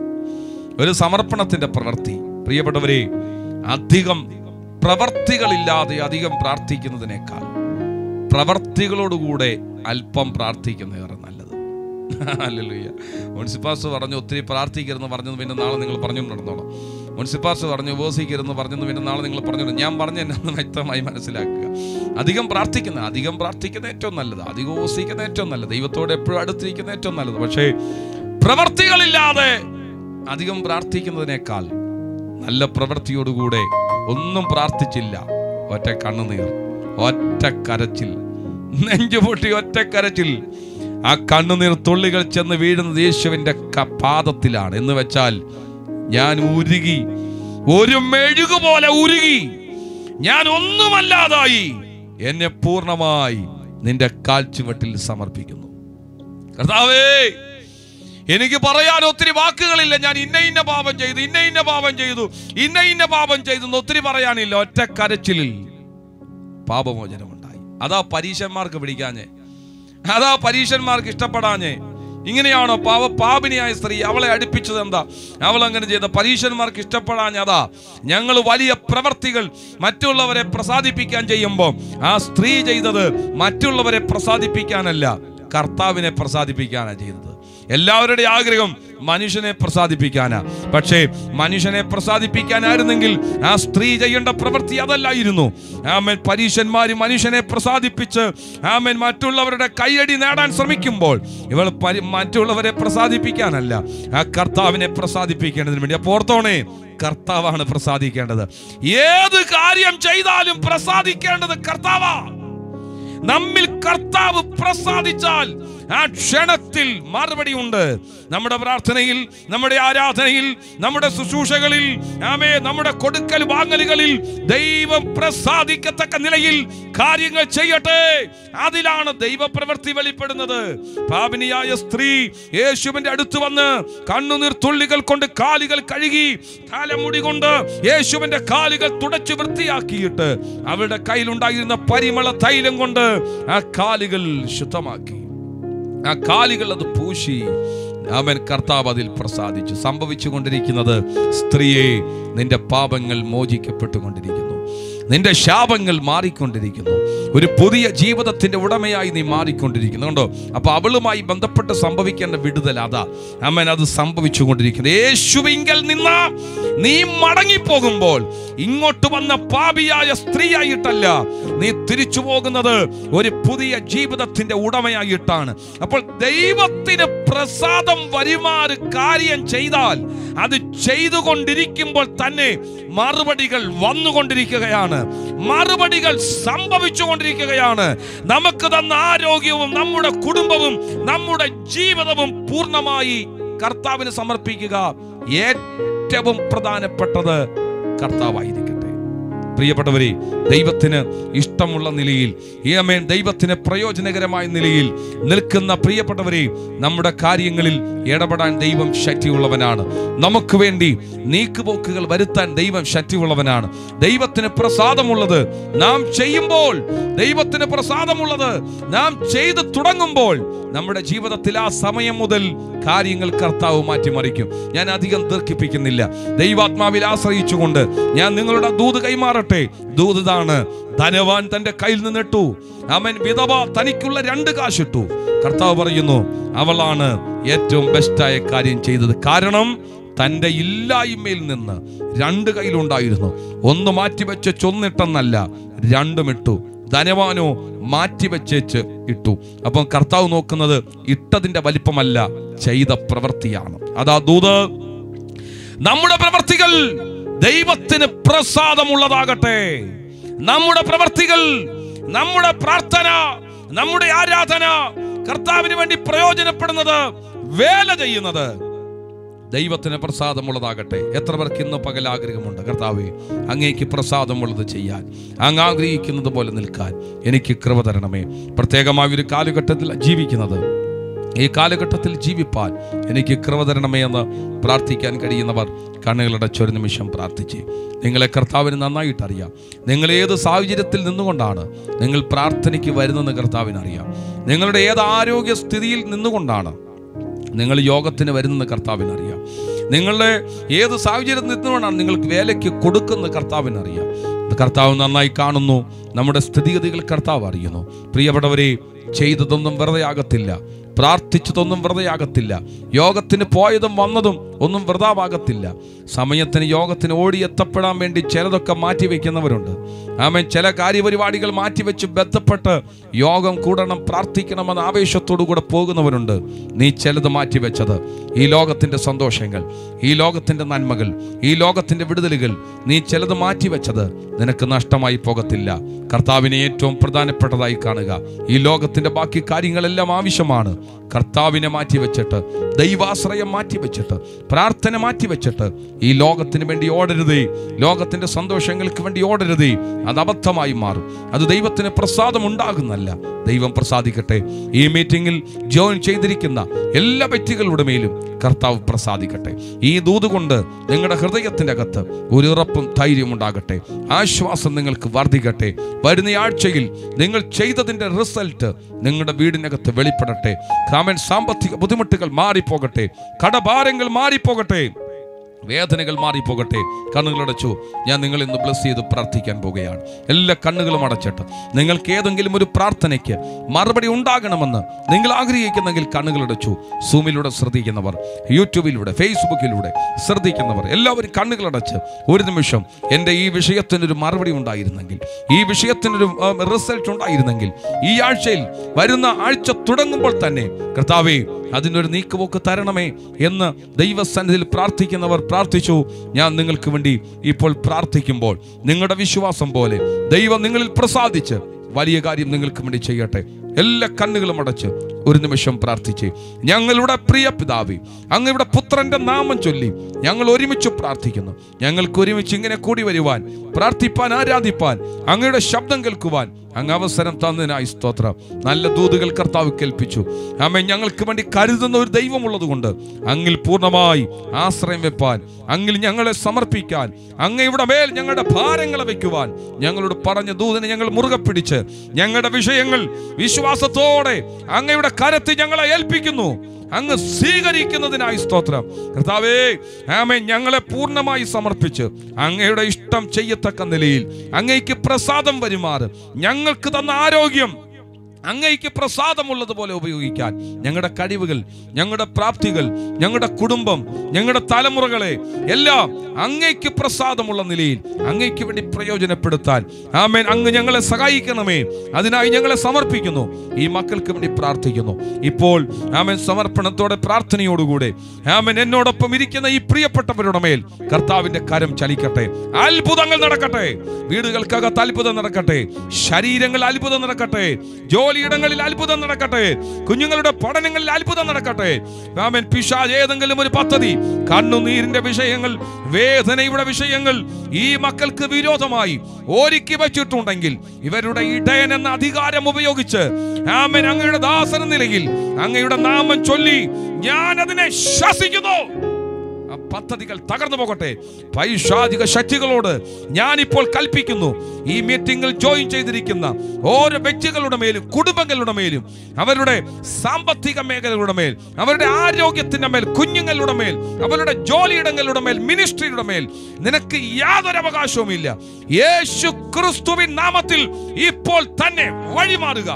ഒരു സമർപ്പണത്തിന്റെ പ്രവൃത്തി പ്രിയപ്പെട്ടവരെ അധികം പ്രവർത്തികളില്ലാതെ അധികം പ്രാർത്ഥിക്കുന്നതിനേക്കാൾ പ്രവർത്തികളോടുകൂടെ അല്പം പ്രാർത്ഥിക്കുന്നതേറെ നല്ലത് അല്ലല്ലുയ്യ മുൻസിപ്പാസ് പറഞ്ഞു ഒത്തിരി പ്രാർത്ഥിക്കരുതെന്ന് പറഞ്ഞത് പിന്നെ നാളെ നിങ്ങൾ പറഞ്ഞു നടന്നോളാം മുൻസിപ്പാസ് പറഞ്ഞു ഉപവസിക്കരുതെന്ന് പറഞ്ഞത് പിന്നെ നാളെ നിങ്ങൾ പറഞ്ഞു ഞാൻ പറഞ്ഞ എന്നു വ്യക്തമായി മനസ്സിലാക്കുക അധികം പ്രാർത്ഥിക്കുന്ന അധികം പ്രാർത്ഥിക്കുന്ന ഏറ്റവും നല്ലത് അധികം ഉപവസിക്കുന്ന ഏറ്റവും നല്ലത് ദൈവത്തോട് എപ്പോഴും അടുത്തിരിക്കുന്ന ഏറ്റവും നല്ലത് പക്ഷേ പ്രവർത്തികളില്ലാതെ അധികം പ്രാർത്ഥിക്കുന്നതിനേക്കാൾ നല്ല പ്രവൃത്തിയോടുകൂടെ ഒന്നും പ്രാർത്ഥിച്ചില്ല ഒറ്റ കണ്ണുനീർ ഒറ്റ കരച്ചിൽ നെഞ്ചുപൊട്ടി ഒറ്റ കരച്ചിൽ ആ കണ്ണുനീർ തുള്ളികൾ ചെന്ന് വീഴുന്നത് യേശുവിൻ്റെ ക- പാദത്തിലാണ് എന്ന് വെച്ചാൽ ഞാൻ ഉരുകി ഒരു മെഴുകുപോലെ ഉരുകി ഞാൻ ഒന്നുമല്ലാതായി എന്നെ പൂർണ്ണമായി നിന്റെ കാൽച്ചുവട്ടിൽ സമർപ്പിക്കുന്നു കർത്താവേ എനിക്ക് പറയാൻ ഒത്തിരി വാക്കുകളില്ല ഞാൻ ഇന്ന ഇന്ന പാപം ചെയ്തു ഇന്ന ഇന്ന പാപം ചെയ്തു ഇന്ന ഇന്ന പാപം ചെയ്തു എന്ന് ഒത്തിരി പറയാനില്ല ഒറ്റ കരച്ചിലിൽ പാപമോചനമുണ്ടായി അതാ പരീശന്മാർക്ക് പിടിക്കാഞ്ഞേ അതാ പരീശന്മാർക്ക് ഇഷ്ടപ്പെടാഞ്ഞേ ഇങ്ങനെയാണോ പാവ പാപിനിയായ സ്ത്രീ അവളെ അടുപ്പിച്ചത് എന്താ അവൾ അങ്ങനെ ചെയ്ത പരീശന്മാർക്ക് ഇഷ്ടപ്പെടാഞ്ഞ അതാ ഞങ്ങൾ വലിയ പ്രവർത്തികൾ മറ്റുള്ളവരെ പ്രസാദിപ്പിക്കാൻ ചെയ്യുമ്പോൾ ആ സ്ത്രീ ചെയ്തത് മറ്റുള്ളവരെ പ്രസാദിപ്പിക്കാനല്ല കർത്താവിനെ പ്രസാദിപ്പിക്കാനാണ് ചെയ്തത് എല്ലാവരുടെ ആഗ്രഹം മനുഷ്യനെ പ്രസാദിപ്പിക്കാനാ പക്ഷേ മനുഷ്യനെ പ്രസാദിപ്പിക്കാനായിരുന്നെങ്കിൽ ആ സ്ത്രീ ചെയ്യേണ്ട പ്രവൃത്തി അതല്ലായിരുന്നു ആമൻ പരീശന്മാര് മനുഷ്യനെ പ്രസാദിപ്പിച്ച് ആമൻ മറ്റുള്ളവരുടെ കൈയടി നേടാൻ ശ്രമിക്കുമ്പോൾ ഇവൾ പരി- മറ്റുള്ളവരെ പ്രസാദിപ്പിക്കാനല്ല ആ കർത്താവിനെ പ്രസാദിപ്പിക്കേണ്ടതിന് വേണ്ടി അപ്പോൾ ഓർത്തോണേ കർത്താവാണ് പ്രസാദിക്കേണ്ടത് ഏത് കാര്യം ചെയ്താലും പ്രസാദിക്കേണ്ടത് കർത്താവാ നമ്മിൽ കർത്താവ് പ്രസാദിച്ചാൽ ആ ക്ഷണത്തിൽ മറുപടി ഉണ്ട് നമ്മുടെ പ്രാർത്ഥനയിൽ നമ്മുടെ ആരാധനയിൽ നമ്മുടെ ശുശ്രൂഷകളിൽ ആമേ നമ്മുടെ കൊടുക്കൽ വാങ്ങലുകളിൽ ദൈവം പ്രസാദിക്കത്തക്ക നിലയിൽ കാര്യങ്ങൾ ചെയ്യട്ടെ അതിലാണ് ദൈവപ്രവൃത്തി വെളിപ്പെടുന്നത് പാപിനിയായ സ്ത്രീ യേശുവിന്റെ അടുത്ത് വന്ന് കണ്ണുനീർ തുള്ളികൾ കൊണ്ട് കാലുകൾ കഴുകി തലമുടി കൊണ്ട് യേശുവിന്റെ കാലുകൾ തുടച്ചു വൃത്തിയാക്കിയിട്ട് അവരുടെ കയ്യിലുണ്ടായിരുന്ന പരിമള തൈലം കൊണ്ട് ആ കാലുകൾ ശുദ്ധമാക്കി ആ കാലുകൾ അത് പൂശി അവൻ കർത്താവ് അതിൽ പ്രസാദിച്ചു സംഭവിച്ചു കൊണ്ടിരിക്കുന്നത് സ്ത്രീയെ നിന്റെ പാപങ്ങൾ മോചിക്കപ്പെട്ടുകൊണ്ടിരിക്കുന്നു നിന്റെ ശാപങ്ങൾ മാറിക്കൊണ്ടിരിക്കുന്നു ഒരു പുതിയ ജീവിതത്തിന്റെ ഉടമയായി നീ മാറിക്കൊണ്ടിരിക്കുന്നു കണ്ടോ അപ്പൊ അവളുമായി ബന്ധപ്പെട്ട് സംഭവിക്കേണ്ട വിടുതൽ അതാ അമ്മൻ അത് സംഭവിച്ചുകൊണ്ടിരിക്കുന്നു യേശുവിങ്കൽ നിന്ന നീ മടങ്ങിപ്പോകുമ്പോൾ ഇങ്ങോട്ട് വന്ന പാപിയായ സ്ത്രീയായിട്ടല്ല നീ തിരിച്ചു പോകുന്നത് ഒരു പുതിയ ജീവിതത്തിന്റെ ഉടമയായിട്ടാണ് അപ്പോൾ ദൈവത്തിന് പ്രസാദം വരുമാറ് കാര്യം ചെയ്താൽ അത് ചെയ്തുകൊണ്ടിരിക്കുമ്പോൾ തന്നെ മറുപടികൾ വന്നുകൊണ്ടിരിക്കുകയാണ് മറുപടികൾ സംഭവിച്ചുകൊണ്ടിരിക്കുകയാണ് നമുക്ക് തന്ന ആരോഗ്യവും നമ്മുടെ കുടുംബവും നമ്മുടെ ജീവിതവും പൂർണ്ണമായി കർത്താവിന് സമർപ്പിക്കുക ഏറ്റവും പ്രധാനപ്പെട്ടത് കർത്താവായിരിക്കട്ടെ പ്രിയപ്പെട്ടവരെ ദൈവത്തിന് ഇഷ്ടമുള്ള നിലയിൽ ഈയമേൻ ദൈവത്തിന് പ്രയോജനകരമായ നിലയിൽ നിൽക്കുന്ന പ്രിയപ്പെട്ടവരെ നമ്മുടെ കാര്യങ്ങളിൽ ഇടപെടാൻ ദൈവം ശക്തിയുള്ളവനാണ് നമുക്ക് വേണ്ടി നീക്കുപോക്കുകൾ വരുത്താൻ ദൈവം ശക്തിയുള്ളവനാണ് ദൈവത്തിന് പ്രസാദമുള്ളത് നാം ചെയ്യുമ്പോൾ ദൈവത്തിന് പ്രസാദമുള്ളത് നാം ചെയ്തു തുടങ്ങുമ്പോൾ നമ്മുടെ ജീവിതത്തിൽ ആ സമയം മുതൽ കാര്യങ്ങൾ കർത്താവ് മാറ്റിമറിക്കും ഞാൻ അധികം ദീർഘിപ്പിക്കുന്നില്ല ദൈവാത്മാവിൽ ആശ്രയിച്ചുകൊണ്ട് ഞാൻ നിങ്ങളുടെ ദൂത് കൈമാറട്ടെ ദൂത് ഇതാണ് ധനവാൻ തന്റെ കയ്യിൽ നിന്നിട്ടു അവൻ വിധവ തനിക്കുള്ള രണ്ട് കാശിട്ടു കർത്താവ് പറയുന്നു അവളാണ് ഏറ്റവും ബെസ്റ്റായ കാര്യം ചെയ്തത് കാരണം തൻ്റെ ഇല്ലായ്മയിൽ നിന്ന് രണ്ട് കയ്യിലുണ്ടായിരുന്നു ഒന്ന് മാറ്റിവെച്ച് ചൊന്നിട്ടെന്നല്ല രണ്ടും ഇട്ടു ധനവാനോ മാറ്റിവെച്ചേച്ച് ഇട്ടു അപ്പം കർത്താവ് നോക്കുന്നത് ഇട്ടതിന്റെ വലിപ്പമല്ല ചെയ്ത പ്രവൃത്തിയാണ് അതാ ദൂത് നമ്മുടെ പ്രവർത്തികൾ ദൈവത്തിന് പ്രസാദമുള്ളതാകട്ടെ നമ്മുടെ പ്രവർത്തികൾ നമ്മുടെ പ്രാർത്ഥന നമ്മുടെ ആരാധന കർത്താവിന് വേണ്ടി പ്രയോജനപ്പെടുന്നത് വേല ചെയ്യുന്നത് ദൈവത്തിന് പ്രസാദമുള്ളതാകട്ടെ എത്ര പേർക്ക് ഇന്ന് പകൽ ആഗ്രഹമുണ്ട് കർത്താവെ അങ്ങേക്ക് പ്രസാദമുള്ളത് ചെയ്യാൻ അങ്ങ് ആഗ്രഹിക്കുന്നത് പോലെ നിൽക്കാൻ എനിക്ക് കൃപ തരണമേ പ്രത്യേകമായ ഒരു കാലഘട്ടത്തിൽ ജീവിക്കുന്നത് ഈ കാലഘട്ടത്തിൽ ജീവിപ്പാൻ എനിക്ക് കൃപ തരണമേ എന്ന് പ്രാർത്ഥിക്കാൻ കഴിയുന്നവർ കണ്ണുകളുടെ ചൊരു നിമിഷം പ്രാർത്ഥിച്ച് നിങ്ങളെ കർത്താവിന് നന്നായിട്ട് അറിയാം നിങ്ങൾ ഏത് സാഹചര്യത്തിൽ നിന്നുകൊണ്ടാണ് നിങ്ങൾ പ്രാർത്ഥനയ്ക്ക് വരുന്നതെന്ന് കർത്താവിന് അറിയാം നിങ്ങളുടെ ഏത് ആരോഗ്യ സ്ഥിതിയിൽ നിന്നുകൊണ്ടാണ് നിങ്ങൾ യോഗത്തിന് വരുന്ന കർത്താവിന് അറിയാം നിങ്ങളുടെ ഏത് സാഹചര്യത്തിൽ നിന്നുകൊണ്ടാണ് നിങ്ങൾക്ക് വേലയ്ക്ക് കൊടുക്കുന്ന കർത്താവിന് അറിയാം ഇത് കർത്താവ് നന്നായി കാണുന്നു നമ്മുടെ സ്ഥിതിഗതികൾ കർത്താവ് അറിയുന്നു പ്രിയപ്പെട്ടവരെ ചെയ്തതൊന്നും വെറുതെ ആകത്തില്ല പ്രാർത്ഥിച്ചതൊന്നും വെറുതെ ആകത്തില്ല യോഗത്തിന് പോയതും വന്നതും ഒന്നും വൃതാവാകത്തില്ല സമയത്തിന് യോഗത്തിന് ഓടി എത്തപ്പെടാൻ വേണ്ടി ചിലതൊക്കെ മാറ്റി വയ്ക്കുന്നവരുണ്ട് ആമേൻ ചില കാര്യപരിപാടികൾ മാറ്റിവെച്ച് ബന്ധപ്പെട്ട് യോഗം കൂടണം പ്രാർത്ഥിക്കണമെന്ന ആവേശത്തോടു കൂടെ പോകുന്നവരുണ്ട് നീ ചിലത് മാറ്റിവെച്ചത് ഈ ലോകത്തിൻ്റെ സന്തോഷങ്ങൾ ഈ ലോകത്തിൻ്റെ നന്മകൾ ഈ ലോകത്തിൻ്റെ വിടുതലുകൾ നീ ചിലത് മാറ്റിവെച്ചത് നിനക്ക് നഷ്ടമായി പോകത്തില്ല കർത്താവിനെ ഏറ്റവും പ്രധാനപ്പെട്ടതായി കാണുക ഈ ലോകത്തിൻ്റെ ബാക്കി കാര്യങ്ങളെല്ലാം ആവശ്യമാണ് കർത്താവിനെ മാറ്റിവെച്ചിട്ട് ദൈവാശ്രയം മാറ്റിവെച്ചിട്ട് പ്രാർത്ഥന മാറ്റിവെച്ചിട്ട് ഈ ലോകത്തിന് വേണ്ടി ഓടരുതേ ലോകത്തിൻ്റെ സന്തോഷങ്ങൾക്ക് വേണ്ടി ഓടരുതേ അത് അബദ്ധമായി മാറും അത് ദൈവത്തിന് പ്രസാദം ഉണ്ടാകുന്നല്ല ദൈവം പ്രസാദിക്കട്ടെ ഈ മീറ്റിംഗിൽ ജോയിൻ ചെയ്തിരിക്കുന്ന എല്ലാ വ്യക്തികളുടെ മേലും കർത്താവ് പ്രസാദിക്കട്ടെ ഈ ദൂത് കൊണ്ട് നിങ്ങളുടെ ഹൃദയത്തിൻ്റെ അകത്ത് ഒരു ഉറപ്പും ധൈര്യവും ഉണ്ടാകട്ടെ ആശ്വാസം നിങ്ങൾക്ക് വർദ്ധിക്കട്ടെ വരുന്ന ആഴ്ചയിൽ നിങ്ങൾ ചെയ്തതിൻ്റെ റിസൾട്ട് നിങ്ങളുടെ വീടിനകത്ത് വെളിപ്പെടട്ടെ ഗ്രാമീൺ സാമ്പത്തിക ബുദ്ധിമുട്ടുകൾ മാറിപ്പോകട്ടെ കടഭാരങ്ങൾ മാറിപ്പോകട്ടെ വേദനകൾ മാറിപ്പോകട്ടെ കണ്ണുകളടച്ചു ഞാൻ നിങ്ങൾ ഇന്ന് ബ്ലസ് ചെയ്ത് പ്രാർത്ഥിക്കാൻ പോവുകയാണ് എല്ലാ കണ്ണുകളും അടച്ചിട്ട് നിങ്ങൾക്ക് ഏതെങ്കിലും ഒരു പ്രാർത്ഥനയ്ക്ക് മറുപടി ഉണ്ടാകണമെന്ന് നിങ്ങൾ ആഗ്രഹിക്കുന്നെങ്കിൽ കണ്ണുകളടച്ചു സൂമിലൂടെ ശ്രദ്ധിക്കുന്നവർ യൂട്യൂബിലൂടെ ഫേസ്ബുക്കിലൂടെ ശ്രദ്ധിക്കുന്നവർ എല്ലാവരും കണ്ണുകളടച്ച് ഒരു നിമിഷം എൻ്റെ ഈ വിഷയത്തിനൊരു മറുപടി ഉണ്ടായിരുന്നെങ്കിൽ ഈ വിഷയത്തിനൊരു റിസൾട്ട് ഉണ്ടായിരുന്നെങ്കിൽ ഈ ആഴ്ചയിൽ വരുന്ന ആഴ്ച തുടങ്ങുമ്പോൾ തന്നെ കർത്താവേ അതിനൊരു നീക്കുപോക്ക് തരണമേ എന്ന് ദൈവസന്നിധിയിൽ പ്രാർത്ഥിക്കുന്നവർ പ്രാർത്ഥിച്ചു ഞാൻ നിങ്ങൾക്ക് വേണ്ടി ഇപ്പോൾ പ്രാർത്ഥിക്കുമ്പോൾ നിങ്ങളുടെ വിശ്വാസം പോലെ ദൈവം നിങ്ങളിൽ പ്രസാദിച്ച് വലിയ കാര്യം നിങ്ങൾക്ക് വേണ്ടി ചെയ്യട്ടെ എല്ലാ കണ്ണുകളും അടച്ച് ഒരു നിമിഷം പ്രാർത്ഥിച്ച് ഞങ്ങളുടെ പ്രിയ പിതാവി അങ്ങയുടെ പുത്രന്റെ നാമം ചൊല്ലി ഞങ്ങൾ ഒരുമിച്ച് പ്രാർത്ഥിക്കുന്നു ഞങ്ങൾക്ക് ഒരുമിച്ച് ഇങ്ങനെ കൂടി വരുവാൻ പ്രാർത്ഥിപ്പാൻ ആരാധിപ്പാൻ അങ്ങയുടെ ശബ്ദം കേൾക്കുവാൻ അങ്ങ് അവസരം തന്നതിനായി സ്തോത്രം നല്ല ദൂതുകൾ കർത്താവ് കേൾപ്പിച്ചു അമ്മ ഞങ്ങൾക്ക് വേണ്ടി കരുതുന്ന ഒരു ദൈവമുള്ളത് കൊണ്ട് അങ്ങിൽ പൂർണ്ണമായി ആശ്രയം വെപ്പാൻ അങ്ങിൽ ഞങ്ങളെ സമർപ്പിക്കാൻ അങ്ങയുടെ മേൽ ഞങ്ങളുടെ ഭാരങ്ങളെ വെക്കുവാൻ ഞങ്ങളോട് പറഞ്ഞ ദൂതിനെ ഞങ്ങൾ മുറുകെ പിടിച്ച് ഞങ്ങളുടെ വിഷയങ്ങൾ വിശ്വാസത്തോടെ അങ്ങയുടെ കരത്തിൽ ഞങ്ങളെ ഏൽപ്പിക്കുന്നു അങ്ങ് സ്വീകരിക്കുന്നതിനായി സ്തോത്രം കർത്താവേ ആമേ ഞങ്ങളെ പൂർണ്ണമായി സമർപ്പിച്ച് അങ്ങയുടെ ഇഷ്ടം ചെയ്യത്തക്ക നിലയിൽ അങ്ങയ്ക്ക് പ്രസാദം വരുമാറ് ഞങ്ങൾക്ക് തന്ന ആരോഗ്യം അങ്ങയ്ക്ക് പ്രസാദമുള്ളതുപോലെ ഉപയോഗിക്കാൻ ഞങ്ങളുടെ കഴിവുകൾ ഞങ്ങളുടെ പ്രാപ്തികൾ ഞങ്ങളുടെ കുടുംബം ഞങ്ങളുടെ തലമുറകളെ എല്ലാം അങ്ങയ്ക്ക് പ്രസാദമുള്ള നിലയിൽ അങ്ങയ്ക്ക് വേണ്ടി പ്രയോജനപ്പെടുത്താൻ ആമേൻ അങ്ങ് ഞങ്ങളെ സഹായിക്കണമേ അതിനായി ഞങ്ങളെ സമർപ്പിക്കുന്നു ഈ മക്കൾക്ക് വേണ്ടി പ്രാർത്ഥിക്കുന്നു ഇപ്പോൾ ആമേൻ സമർപ്പണത്തോടെ പ്രാർത്ഥനയോടുകൂടെ ആമേൻ എന്നോടൊപ്പം ഇരിക്കുന്ന ഈ പ്രിയപ്പെട്ടവരുടെ മേൽ കർത്താവിന്റെ കരം ചലിക്കട്ടെ അത്ഭുതങ്ങൾ നടക്കട്ടെ വീടുകൾക്കകത്ത് അത്ഭുതം നടക്കട്ടെ ശരീരങ്ങൾ അത്ഭുതം നടക്കട്ടെ ജോലിയിടങ്ങളിൽ അത്ഭുതം നടക്കട്ടെ കുഞ്ഞുങ്ങളുടെ പഠനങ്ങളിൽ അത്ഭുതം നടക്കട്ടെ ആമേൻ പിശാജ് ഏതെങ്കിലും ഒരു പദ്ധതി കണ്ണുനീരിന്റെ വിഷയങ്ങൾ വേദനയുടെ വിഷയങ്ങൾ ഈ മക്കൾക്ക് വിരോധമായി ഒരുക്കി വെച്ചിട്ടുണ്ടെങ്കിൽ ഇവരുടെ ഇടയൻ എന്ന അധികാരം ഉപയോഗിച്ച് ആമേൻ അങ്ങയുടെ ദാസന നിലയിൽ അങ്ങയുടെ നാമം ചൊല്ലി ഞാൻ അതിനെ ശാസിക്കുന്നു ആ പദ്ധതികൾ തകർന്നു പോകട്ടെ പൈശാചിക ശക്തികളോട് ഞാനിപ്പോൾ കൽപ്പിക്കുന്നു ഈ മീറ്റിംഗിൽ ജോയിൻ ചെയ്തിരിക്കുന്ന ഓരോ വ്യക്തികളുടെ മേലും കുടുംബങ്ങളുടെ മേലും അവരുടെ സാമ്പത്തിക മേഖലകളുടെ മേൽ അവരുടെ ആരോഗ്യത്തിന്റെ മേൽ കുഞ്ഞുങ്ങളുടെ മേൽ അവരുടെ ജോലിയിടങ്ങളുടെ മേൽ മിനിസ്ട്രിയുടെ മേൽ നിനക്ക് യാതൊരു അവകാശവുമില്ല യേശു ക്രിസ്തുവിൻ നാമത്തിൽ ഇപ്പോൾ തന്നെ വഴിമാറുക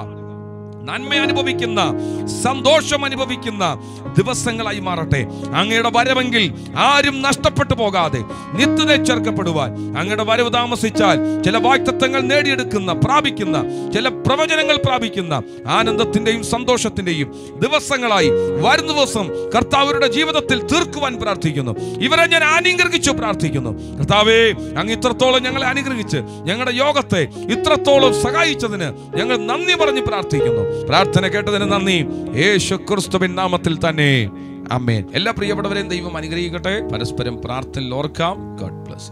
നന്മ അനുഭവിക്കുന്ന സന്തോഷം അനുഭവിക്കുന്ന ദിവസങ്ങളായി മാറട്ടെ അങ്ങയുടെ വരവെങ്കിൽ ആരും നഷ്ടപ്പെട്ടു പോകാതെ നിത്യത ചേർക്കപ്പെടുവാൻ അങ്ങയുടെ വരവ് താമസിച്ചാൽ ചില വാക്തത്വങ്ങൾ നേടിയെടുക്കുന്ന പ്രാപിക്കുന്ന ചില പ്രവചനങ്ങൾ പ്രാപിക്കുന്ന ആനന്ദത്തിന്റെയും സന്തോഷത്തിന്റെയും ദിവസങ്ങളായി വരുന്ന ദിവസം കർത്താവരുടെ ജീവിതത്തിൽ തീർക്കുവാൻ പ്രാർത്ഥിക്കുന്നു ഇവരെ ഞാൻ അനുഗ്രഹിച്ചു പ്രാർത്ഥിക്കുന്നു കർത്താവേ അങ്ങ് ഇത്രത്തോളം ഞങ്ങളെ അനുഗ്രഹിച്ച് ഞങ്ങളുടെ യോഗത്തെ ഇത്രത്തോളം സഹായിച്ചതിന് ഞങ്ങൾ നന്ദി പറഞ്ഞ് പ്രാർത്ഥിക്കുന്നു പ്രാർത്ഥന കേട്ടതിന് നന്ദി യേശു ക്രിസ്തുവിൻ നാമത്തിൽ തന്നെ അമ്മേൻ എല്ലാ പ്രിയപ്പെട്ടവരെയും ദൈവം അനുഗ്രഹിക്കട്ടെ പരസ്പരം പ്രാർത്ഥനയിൽ ഓർക്കാം ഗോഡ് ബ്ലസ്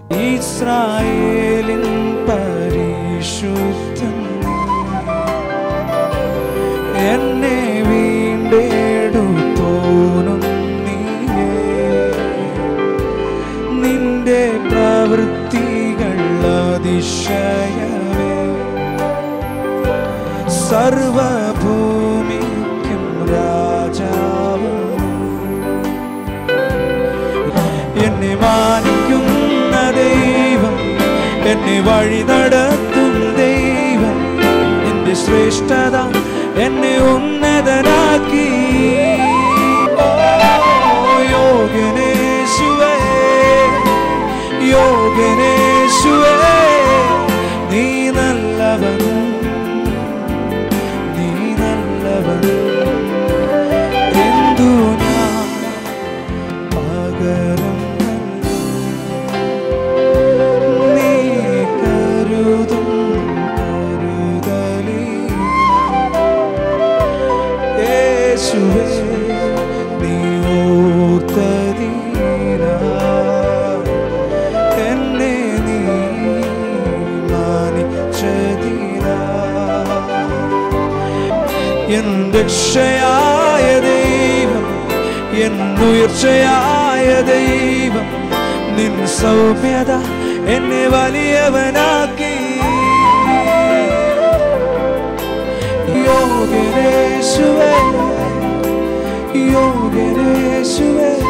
ഇസ്രായേലിൻ പരിശുദ്ധൻ എന്നെ വീണ്ടെടുത്തോനും നീയേ നിന്റെ പ്രവൃത്തികൾ അതിശയമേ സർവഭൂമിക്കും രാജാവും എന്നെ മാനിക്കുന്ന ദൈവം എന്നെ വഴി നടത്തും ദൈവം എന്റെ ശ്രേഷ്ഠത എന്നെ ഉന്നതനാക്കി ഓ, യോഗ്യനേ പകരം നീ കരുതും കരുതലി യേശുവേ നീ ഓർത്തതീരാ എന്നെ നീ മാനിച്ചതീരാ എൻ രക്ഷയായ ദൈവം എൻ ഉയർച്ചയായ ദൈവം നിൻ സൗമ്യത എന്നെ വലിയവനാക്കി യോഗനേശുവേ യോഗനേശുവേ